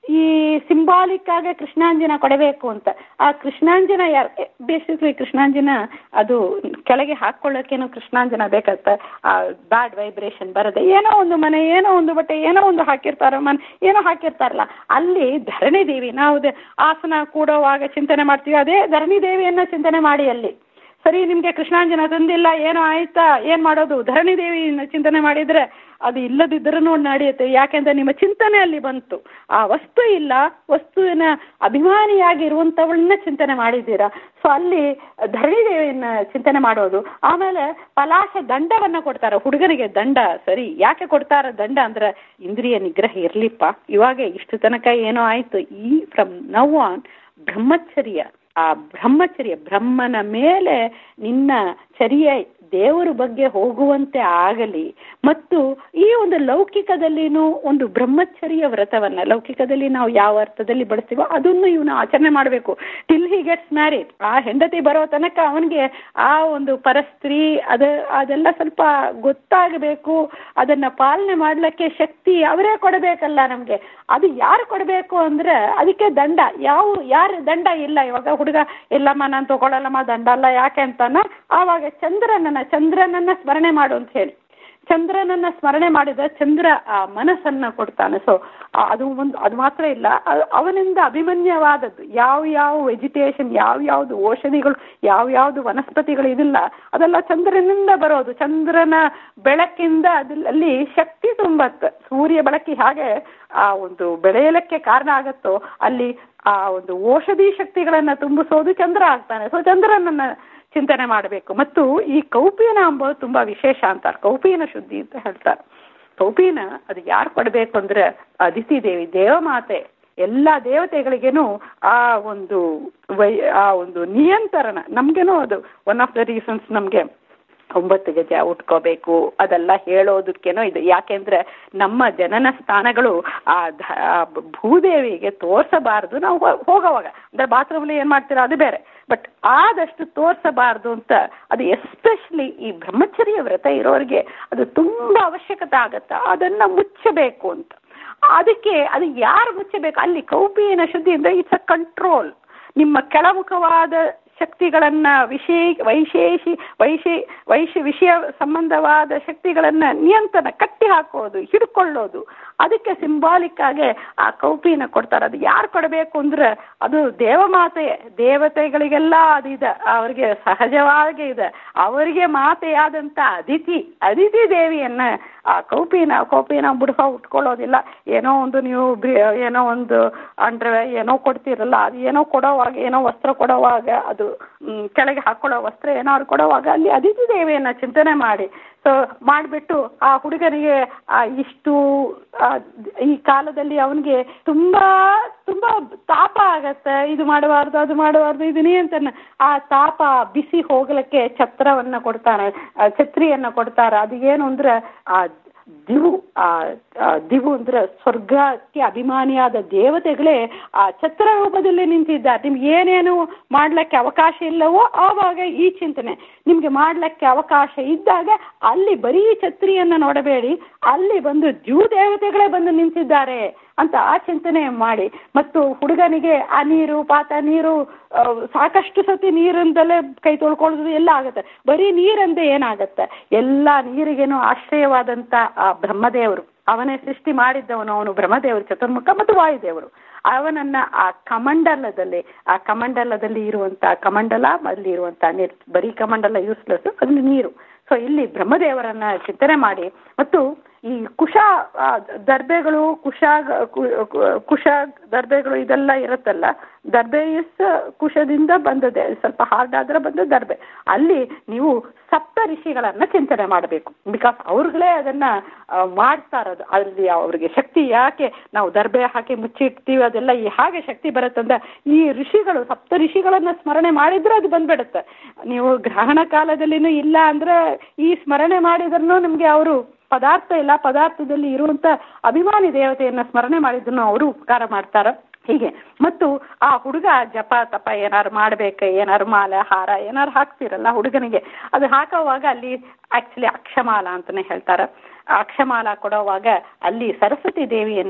ಈ ಸಿಂಬಾಲಿಕ್ ಆಗಿ ಕೃಷ್ಣಾಂಜನ ಕೊಡಬೇಕು ಅಂತ ಆ ಕೃಷ್ಣಾಂಜನ ಯಾರು ಬೇಸಿಕ್ಲಿ ಕೃಷ್ಣಾಂಜನ ಅದು ಕೆಳಗೆ ಹಾಕೊಳ್ಳೋಕೇನೋ ಕೃಷ್ಣಾಂಜನ ಬೇಕಾಗುತ್ತೆ ಆ ಬ್ಯಾಡ್ ವೈಬ್ರೇಷನ್ ಬರದೆ ಏನೋ ಒಂದು ಮನೆ ಏನೋ ಒಂದು ಬಟ್ಟೆ ಏನೋ ಒಂದು ಹಾಕಿರ್ತಾರ ಮನೆ ಏನೋ ಹಾಕಿರ್ತಾರಲ್ಲ ಅಲ್ಲಿ ಧರಣಿ ದೇವಿ ನಾವು ದೆ- ಆಸನ ಕೂಡೋವಾಗ ಚಿಂತನೆ ಮಾಡ್ತೀವಿ ಅದೇ ಧರಣಿ ದೇವಿಯನ್ನ ಚಿಂತನೆ ಮಾಡಿ ಅಲ್ಲಿ ಸರಿ ನಿಮ್ಗೆ ಕೃಷ್ಣಾಂಜನ ತಂದಿಲ್ಲ ಏನೋ ಆಯ್ತಾ ಏನ್ ಮಾಡೋದು ಧರಣಿ ದೇವಿ ಚಿಂತನೆ ಮಾಡಿದ್ರೆ ಅದು ಇಲ್ಲದಿದ್ರೂ ನಡೆಯುತ್ತೆ ಯಾಕೆಂದ್ರೆ ನಿಮ್ಮ ಚಿಂತನೆ ಅಲ್ಲಿ ಬಂತು ಆ ವಸ್ತು ಇಲ್ಲ ವಸ್ತುವಿನ ಅಭಿಮಾನಿಯಾಗಿರುವಂಥವಳನ್ನ ಚಿಂತನೆ ಮಾಡಿದ್ದೀರಾ ಸೊ ಅಲ್ಲಿ ಧರಣಿ ದೇವಿಯನ್ನ ಚಿಂತನೆ ಮಾಡೋದು ಆಮೇಲೆ ಪಲಾಶ ದಂಡವನ್ನ ಕೊಡ್ತಾರೆ ಹುಡುಗನಿಗೆ ದಂಡ ಸರಿ ಯಾಕೆ ಕೊಡ್ತಾರ ದಂಡ ಅಂದ್ರೆ ಇಂದ್ರಿಯ ನಿಗ್ರಹ ಇರ್ಲಿಪ್ಪ ಇವಾಗ ಇಷ್ಟು ತನಕ ಏನೋ ಆಯ್ತು ಈ ಫ್ರಮ್ ನವ್ ಆನ್ ಬ್ರಹ್ಮಚರ್ಯ ಆ ಬ್ರಹ್ಮಚರ್ಯ ಬ್ರಹ್ಮನ ಮೇಲೆ ನಿನ್ನ ಚರ್ಯ ದೇವರ ಬಗ್ಗೆ ಹೋಗುವಂತೆ ಆಗಲಿ ಮತ್ತು ಈ ಒಂದು ಲೌಕಿಕದಲ್ಲಿನೂ ಒಂದು ಬ್ರಹ್ಮಚರ್ಯ ವ್ರತವನ್ನ ಲೌಕಿಕದಲ್ಲಿ ನಾವು ಯಾವ ಅರ್ಥದಲ್ಲಿ ಬಳಸ್ತೀವೋ ಅದನ್ನು ಇವನು ಆಚರಣೆ ಮಾಡಬೇಕು ಟಿಲ್ ಹಿ ಗೆಟ್ಸ್ ಮ್ಯಾರಿಡ್ ಆ ಹೆಂಡತಿ ಬರೋ ತನಕ ಅವನಿಗೆ ಆ ಒಂದು ಪರಸ್ತ್ರೀ ಅದ ಅದೆಲ್ಲ ಸ್ವಲ್ಪ ಗೊತ್ತಾಗಬೇಕು ಅದನ್ನ ಪಾಲನೆ ಮಾಡ್ಲಿಕ್ಕೆ ಶಕ್ತಿ ಅವರೇ ಕೊಡಬೇಕಲ್ಲ ನಮ್ಗೆ ಅದು ಯಾರು ಕೊಡಬೇಕು ಅಂದ್ರೆ ಅದಕ್ಕೆ ದಂಡ ಯಾವ ಯಾರು ದಂಡ ಇಲ್ಲ ಇವಾಗ ಹುಡುಗ ಇಲ್ಲಮ್ಮ ನಾನು ತಗೊಳ್ಳಲ್ಲಮ್ಮ ದಂಡ ಅಲ್ಲ ಯಾಕೆ ಅಂತಾನ ಆವಾಗ ಚಂದ್ರನನ್ನ ಚಂದ್ರನನ್ನ ಸ್ಮರಣೆ ಮಾಡು ಅಂತ ಹೇಳಿ ಚಂದ್ರನನ್ನ ಸ್ಮರಣೆ ಮಾಡಿದ್ರೆ ಚಂದ್ರ ಆ ಮನಸ್ಸನ್ನ ಕೊಡ್ತಾನೆ ಸೊ ಅದು ಒಂದು ಅದು ಮಾತ್ರ ಇಲ್ಲ ಅ- ಅವನಿಂದ ಅಭಿಮನ್ಯವಾದದ್ದು ಯಾವ ಯಾವ ವೆಜಿಟೇಷನ್ ಯಾವ ಯಾವ್ದು ಔಷಧಿಗಳು ಯಾವ ಯಾವ್ದು ವನಸ್ಪತಿಗಳು ಇದಿಲ್ಲ ಅದೆಲ್ಲ ಚಂದ್ರನಿಂದ ಬರೋದು ಚಂದ್ರನ ಬೆಳಕಿಂದ ಅದಲ್ಲಿ ಶಕ್ತಿ ತುಂಬತ್ತೆ ಸೂರ್ಯ ಬೆಳಕಿ ಹಾಗೆ ಆ ಒಂದು ಬೆಳೆಯಲಿಕ್ಕೆ ಕಾರಣ ಆಗತ್ತೋ ಅಲ್ಲಿ ಆ ಒಂದು ಔಷಧಿ ಶಕ್ತಿಗಳನ್ನ ತುಂಬಿಸೋದು ಚಂದ್ರ ಆಗ್ತಾನೆ ಸೊ ಚಂದ್ರನನ್ನ ಚಿಂತನೆ ಮಾಡಬೇಕು ಮತ್ತು ಈ ಕೌಪಿನ ಅಂಬೋದು ತುಂಬಾ ವಿಶೇಷ ಅಂತಾರೆ ಕೌಪಿನ ಶುದ್ಧಿ ಅಂತ ಹೇಳ್ತಾರೆ ಕೌಪಿನ ಅದು ಯಾರು ಕೊಡಬೇಕು ಅಂದ್ರೆ ಅದಿತಿ ದೇವಿ ದೇವಮಾತೆ ಎಲ್ಲ ದೇವತೆಗಳಿಗೇನು ಆ ಒಂದು ವೈ ಆ ಒಂದು ನಿಯಂತ್ರಣ ನಮ್ಗೇನು ಅದು ಒನ್ ಆಫ್ ದ ರೀಸನ್ಸ್ ನಮ್ಗೆ ಒಂಬತ್ತು ಗಜ ಉಟ್ಕೋಬೇಕು ಅದೆಲ್ಲ ಹೇಳೋದಕ್ಕೇನೋ ಇದು ಯಾಕೆಂದ್ರೆ ನಮ್ಮ ಜನನ ಸ್ಥಾನಗಳು ಆ ಧ- ಆ ಭೂದೇವಿಗೆ ತೋರ್ಸಬಾರದು ನಾವು ಹೋ- ಹೋಗೋವಾಗ ಅಂದ್ರೆ ಬಾತ್ರೂಮಲ್ಲಿ ಏನ್ ಮಾಡ್ತೀರಾ ಅದು ಬೇರೆ ಬಟ್ ಆದಷ್ಟು ತೋರ್ಸಬಾರದು ಅಂತ ಅದು ಎಸ್ಪೆಷಲಿ ಈ ಬ್ರಹ್ಮಚರ್ಯ ವ್ರತ ಇರೋರಿಗೆ ಅದು ತುಂಬಾ ಅವಶ್ಯಕತೆ ಆಗತ್ತ ಅದನ್ನ ಮುಚ್ಚಬೇಕು ಅಂತ ಅದಕ್ಕೆ ಅದು ಯಾರು ಮುಚ್ಚಬೇಕು ಅಲ್ಲಿ ಕೌಪಿನ ಶುದ್ಧಿ ಅಂದ್ರೆ ಇಟ್ಸ್ ಅ ಕಂಟ್ರೋಲ್ ನಿಮ್ಮ ಕೆಳಮುಖವಾದ ಶಕ್ತಿಗಳನ್ನ ವಿಶೇ ವೈಶೇಷಿ ವೈಶೇ ವೈಶ ವಿಷಯ ಸಂಬಂಧವಾದ ಶಕ್ತಿಗಳನ್ನ ನಿಯಂತ್ರಣ ಕಟ್ಟಿ ಹಾಕೋದು ಹಿಡ್ಕೊಳ್ಳೋದು ಅದಕ್ಕೆ ಸಿಂಬಾಲಿಕ್ ಆಗಿ ಆ ಕೌಪಿನ ಕೊಡ್ತಾರೆ ಅದು ಯಾರು ಕೊಡಬೇಕು ಅಂದ್ರೆ ಅದು ದೇವಮಾತೆ ದೇವತೆಗಳಿಗೆಲ್ಲ ಅದು ಇದೆ ಅವರಿಗೆ ಸಹಜವಾಗಿ ಇದೆ ಅವರಿಗೆ ಮಾತೆಯಾದಂತ ಅದಿತಿ ಅದಿತಿ ದೇವಿಯನ್ನ ಆ ಕೌಪಿನ ಕೌಪಿನ ಬುಡಕ ಉಟ್ಕೊಳ್ಳೋದಿಲ್ಲ ಏನೋ ಒಂದು ನೀವು ಬಿ- ಏನೋ ಒಂದು ಅಂಡ್ರೆ ಏನೋ ಕೊಡ್ತೀರಲ್ಲ ಅದು ಏನೋ ಕೊಡೋವಾಗ ಏನೋ ವಸ್ತ್ರ ಕೊಡೋವಾಗ ಅದು ಮ್, ಕೆಳಗೆ ಹಾಕೊಳ್ಳೋ ವಸ್ತ್ರ ಏನಾದ್ರು ಕೊಡೋವಾಗ ಅಲ್ಲಿ ಅದಿತಿ ದೇವಿಯನ್ನ ಚಿಂತನೆ ಮಾಡಿ ಸೊ ಮಾಡಿಬಿಟ್ಟು ಆ ಹುಡುಗನಿಗೆ ಆ ಇಷ್ಟು ಆ, ಈ ಕಾಲದಲ್ಲಿ ಅವನಿಗೆ ತುಂಬಾ ತುಂಬಾ ತಾಪ ಆಗತ್ತೆ ಇದು ಮಾಡಬಾರ್ದು ಅದು ಮಾಡಬಾರ್ದು ಇದು ನಿಯಂತ್ರಣ ಆ ತಾಪ ಬಿಸಿ ಹೋಗ್ಲಿಕ್ಕೆ ಛತ್ರವನ್ನ ಕೊಡ್ತಾನೆ ಆ ಛತ್ರಿಯನ್ನ ಕೊಡ್ತಾರೆ ಅದು ಏನು ಅಂದ್ರೆ ಆ ದಿವು ಆ ಆ ದಿವು ಅಂದ್ರೆ ಸ್ವರ್ಗಕ್ಕೆ ಅಭಿಮಾನಿಯಾದ ದೇವತೆಗಳೇ ಆ ಛತ್ರ ರೂಪದಲ್ಲಿ ನಿಂತಿದ್ದಾರೆ ನಿಮ್ಗೆ ಏನೇನು ಮಾಡ್ಲಿಕ್ಕೆ ಅವಕಾಶ ಇಲ್ಲವೋ ಆವಾಗ ಈ ಚಿಂತನೆ ನಿಮ್ಗೆ ಮಾಡ್ಲಿಕ್ಕೆ ಅವಕಾಶ ಇದ್ದಾಗ ಅಲ್ಲಿ ಬರೀ ಛತ್ರಿಯನ್ನ ನೋಡಬೇಡಿ ಅಲ್ಲಿ ಬಂದು ದ್ಯೂ ದೇವತೆಗಳೇ ಬಂದು ನಿಂತಿದ್ದಾರೆ ಅಂತ ಆ ಚಿಂತನೆ ಮಾಡಿ ಮತ್ತು ಹುಡುಗನಿಗೆ ಆ ನೀರು ಪಾತ ನೀರು ಆ, ಸಾಕಷ್ಟು ಸತಿ ನೀರಿಂದಲೇ ಕೈ ತೊಳ್ಕೊಳ್ಳೋದು ಎಲ್ಲ ಆಗುತ್ತೆ ಬರೀ ನೀರಂದೆ ಏನಾಗತ್ತೆ ಎಲ್ಲ ನೀರಿಗೇನು ಆಶ್ರಯವಾದಂತ ಆ ಬ್ರಹ್ಮದೇವರು ಅವನೇ ಸೃಷ್ಟಿ ಮಾಡಿದ್ದವನು ಅವನು ಬ್ರಹ್ಮದೇವರು ಚತುರ್ಮುಖ ಮತ್ತು ವಾಯುದೇವರು ಅವನನ್ನ ಆ ಕಮಂಡಲದಲ್ಲಿ ಆ ಕಮಂಡಲದಲ್ಲಿ ಇರುವಂತ ಕಮಂಡಲ ಅಲ್ಲಿ ಇರುವಂತ ನೀರು ಬರೀ ಕಮಂಡಲ ಯೂಸ್ಲೆಸ್ ಅಲ್ಲಿ ನೀರು ಸೊ ಇಲ್ಲಿ ಬ್ರಹ್ಮದೇವರನ್ನ ಚಿಂತನೆ ಮಾಡಿ ಮತ್ತು ಈ ಕುಶ ಆ, ದರ್ಬೆಗಳು ಕುಶ ಕು- ಕು- ಕುಶ ದರ್ಬೆಗಳು ಇದೆಲ್ಲ ಇರುತ್ತಲ್ಲ ದರ್ಬೆ ಇಸ್ ಕುಶದಿಂದ ಬಂದದೆ ಸ್ವಲ್ಪ ಹಾರ್ಡ್ ಆದ್ರೆ ಬಂದ ದರ್ಬೆ ಅಲ್ಲಿ ನೀವು ಸಪ್ತ ಋಷಿಗಳನ್ನ ಚಿಂತನೆ ಮಾಡಬೇಕು ಬಿಕಾಸ್ ಅವ್ರುಗಳೇ ಅದನ್ನ ಆ, ಮಾಡ್ತಾರದು ಅಲ್ಲಿ ಅವ್ರಿಗೆ ಶಕ್ತಿ ಯಾಕೆ ನಾವು ದರ್ಬೆ ಹಾಕಿ ಮುಚ್ಚಿಡ್ತೀವಿ ಅದೆಲ್ಲ ಈ ಹಾಗೆ ಶಕ್ತಿ ಬರುತ್ತಂದ್ರೆ ಈ ಋಷಿಗಳು ಸಪ್ತ ಋಷಿಗಳನ್ನ ಸ್ಮರಣೆ ಮಾಡಿದ್ರೆ ಅದು ಬಂದ್ಬಿಡುತ್ತೆ ನೀವು ಗ್ರಹಣ ಕಾಲದಲ್ಲಿನೂ ಇಲ್ಲ ಅಂದ್ರೆ ಈ ಸ್ಮರಣೆ ಮಾಡಿದ್ರೂ ನಿಮ್ಗೆ ಅವರು ಪದಾರ್ಥ ಇಲ್ಲ ಪದಾರ್ಥದಲ್ಲಿ ಇರುವಂತ ಅಭಿಮಾನಿ ದೇವತೆಯನ್ನ ಸ್ಮರಣೆ ಮಾಡಿದ್ದನ್ನು ಅವರು ಉಪಕಾರ ಮಾಡ್ತಾರ ಹೀಗೆ ಮತ್ತು ಆ ಹುಡುಗ ಜಪ ತಪ ಏನಾರು ಮಾಡ್ಬೇಕು ಏನಾರು ಮಾಲೆ ಹಾರ ಏನಾರು ಹಾಕ್ತಿರಲ್ಲ ಹುಡುಗನಿಗೆ ಅದು ಹಾಕೋವಾಗ ಅಲ್ಲಿ ಆಕ್ಚುಲಿ ಅಕ್ಷಮಾಲ ಅಂತಾನೆ ಹೇಳ್ತಾರ ಆ ಅಕ್ಷಮಾಲ ಕೊಡೋವಾಗ ಅಲ್ಲಿ ಸರಸ್ವತಿ ದೇವಿಯನ್ನ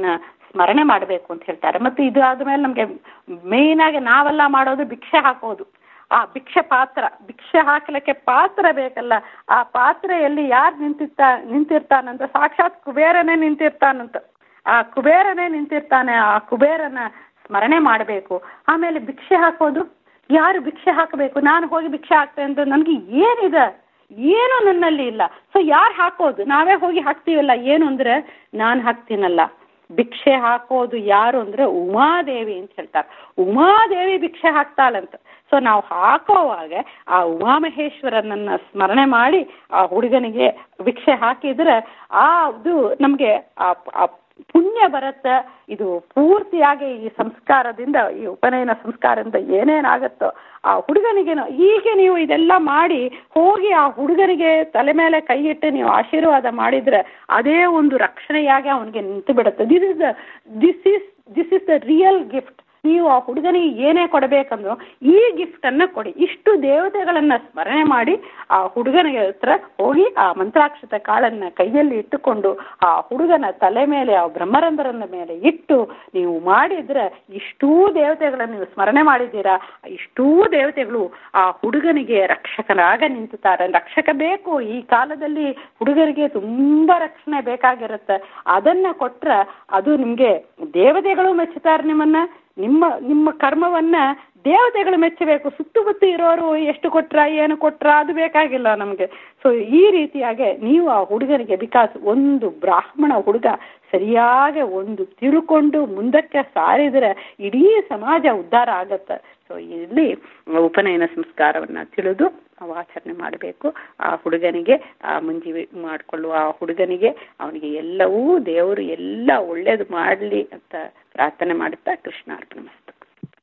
ಸ್ಮರಣೆ ಮಾಡಬೇಕು ಅಂತ ಹೇಳ್ತಾರೆ ಮತ್ತು ಇದು ಆದ್ಮೇಲೆ ನಮಗೆ ಮೇಯ್ನ್ ಆಗಿ ನಾವೆಲ್ಲ ಮಾಡೋದು ಭಿಕ್ಷೆ ಹಾಕೋದು ಆ ಭಿಕ್ಷೆ ಪಾತ್ರ ಭಿಕ್ಷೆ ಹಾಕ್ಲಿಕ್ಕೆ ಪಾತ್ರ ಬೇಕಲ್ಲ ಆ ಪಾತ್ರೆಯಲ್ಲಿ ಯಾರು ನಿಂತಿರ್ತಾ ನಿಂತಿರ್ತಾನಂತ ಸಾಕ್ಷಾತ್ ಕುಬೇರನೇ ನಿಂತಿರ್ತಾನಂತ ಆ ಕುಬೇರನೇ ನಿಂತಿರ್ತಾನೆ ಆ ಕುಬೇರನ ಸ್ಮರಣೆ ಮಾಡಬೇಕು ಆಮೇಲೆ ಭಿಕ್ಷೆ ಹಾಕೋದು ಯಾರು ಭಿಕ್ಷೆ ಹಾಕಬೇಕು ನಾನು ಹೋಗಿ ಭಿಕ್ಷೆ ಹಾಕ್ತೇನೆ ಅಂತ ನನಗೆ ಏನಿದೆ ಏನು ನನ್ನಲ್ಲಿ ಇಲ್ಲ ಸೊ ಯಾರು ಹಾಕೋದು ನಾವೇ ಹೋಗಿ ಹಾಕ್ತೀವಲ್ಲ ಏನು ಅಂದ್ರೆ ನಾನು ಹಾಕ್ತೀನಲ್ಲ ಭಿಕ್ಷೆ ಹಾಕೋದು ಯಾರು ಅಂದ್ರೆ ಉಮಾದೇವಿ ಅಂತ ಹೇಳ್ತಾರೆ ಉಮಾದೇವಿ ಭಿಕ್ಷೆ ಹಾಕ್ತಾಳಂತ ಸೊ ನಾವು ಹಾಕೋವಾಗ ಆ ಉಮಾಮಹೇಶ್ವರನನ್ನ ಸ್ಮರಣೆ ಮಾಡಿ ಆ ಹುಡುಗನಿಗೆ ಭಿಕ್ಷೆ ಹಾಕಿದ್ರೆ ಆ ಇದು ನಮಗೆ ಆ ಪುಣ್ಯ ಬರುತ್ತೆ ಇದು ಪೂರ್ತಿಯಾಗಿ ಈ ಸಂಸ್ಕಾರದಿಂದ ಈ ಉಪನಯನ ಸಂಸ್ಕಾರದಿಂದ ಏನೇನಾಗುತ್ತೋ ಆ ಹುಡುಗನಿಗೇನು ಹೀಗೆ ನೀವು ಇದೆಲ್ಲ ಮಾಡಿ ಹೋಗಿ ಆ ಹುಡುಗನಿಗೆ ತಲೆ ಮೇಲೆ ಕೈ ಇಟ್ಟು ನೀವು ಆಶೀರ್ವಾದ ಮಾಡಿದ್ರೆ ಅದೇ ಒಂದು ರಕ್ಷಣೆಯಾಗಿ ಅವನಿಗೆ ನಿಂತು ಬಿಡುತ್ತೆ this is the this is this is the real gift ನೀವು ಆ ಹುಡುಗನಿಗೆ ಏನೇ ಕೊಡಬೇಕಂದ್ರೂ ಈ ಗಿಫ್ಟ್ ಅನ್ನ ಕೊಡಿ ಇಷ್ಟು ದೇವತೆಗಳನ್ನ ಸ್ಮರಣೆ ಮಾಡಿ ಆ ಹುಡುಗನಿಗೆ ಹತ್ರ ಹೋಗಿ ಆ ಮಂತ್ರಾಕ್ಷತ ಕಾಳನ್ನ ಕೈಯಲ್ಲಿ ಇಟ್ಟುಕೊಂಡು ಆ ಹುಡುಗನ ತಲೆ ಮೇಲೆ ಆ ಬ್ರಹ್ಮರಂಧ್ರನ ಮೇಲೆ ಇಟ್ಟು ನೀವು ಮಾಡಿದ್ರೆ ಇಷ್ಟೂ ದೇವತೆಗಳನ್ನು ನೀವು ಸ್ಮರಣೆ ಮಾಡಿದ್ದೀರಾ ಇಷ್ಟೂ ದೇವತೆಗಳು ಆ ಹುಡುಗನಿಗೆ ರಕ್ಷಕನಾಗ ನಿಂತುತ್ತಾರೆ ರಕ್ಷಕ ಬೇಕು ಈ ಕಾಲದಲ್ಲಿ ಹುಡುಗರಿಗೆ ತುಂಬಾ ರಕ್ಷಣೆ ಬೇಕಾಗಿರುತ್ತೆ ಅದನ್ನ ಕೊಟ್ರೆ ಅದು ನಿಮ್ಗೆ ದೇವತೆಗಳು ಮೆಚ್ಚುತ್ತಾರೆ ನಿಮ್ಮನ್ನ ನಿಮ್ಮ ನಿಮ್ಮ ಕರ್ಮವನ್ನ ದೇವತೆಗಳು ಮೆಚ್ಚಬೇಕು ಸುತ್ತಮುತ್ತ ಇರೋರು ಎಷ್ಟು ಕೊಟ್ರ ಏನು ಕೊಟ್ರ ಅದು ಬೇಕಾಗಿಲ್ಲ ನಮಗೆ ಸೊ ಈ ರೀತಿಯಾಗಿ ನೀವು ಆ ಹುಡುಗನಿಗೆ ಬಿಕಾಸ್ ಒಂದು ಬ್ರಾಹ್ಮಣ ಹುಡುಗ ಸರಿಯಾಗಿ ಒಂದು ತಿಳ್ಕೊಂಡು ಮುಂದಕ್ಕೆ ಸಾರಿದ್ರೆ ಇಡೀ ಸಮಾಜ ಉದ್ಧಾರ ಆಗತ್ತೆ ಸೊ ಇಲ್ಲಿ ಉಪನಯನ ಸಂಸ್ಕಾರವನ್ನ ತಿಳಿದು ನಾವು ಆಚರಣೆ ಮಾಡಬೇಕು ಆ ಹುಡುಗನಿಗೆ ಆ ಮುಂಜಿ ಮಾಡಿಕೊಳ್ಳುವ ಆ ಹುಡುಗನಿಗೆ ಅವನಿಗೆ ಎಲ್ಲವೂ ದೇವರು ಎಲ್ಲ ಒಳ್ಳೇದು ಮಾಡಲಿ ಅಂತ ಪ್ರಾರ್ಥನೆ ಮಾಡುತ್ತಾ ಕೃಷ್ಣ ಅರ್ಪಣೆ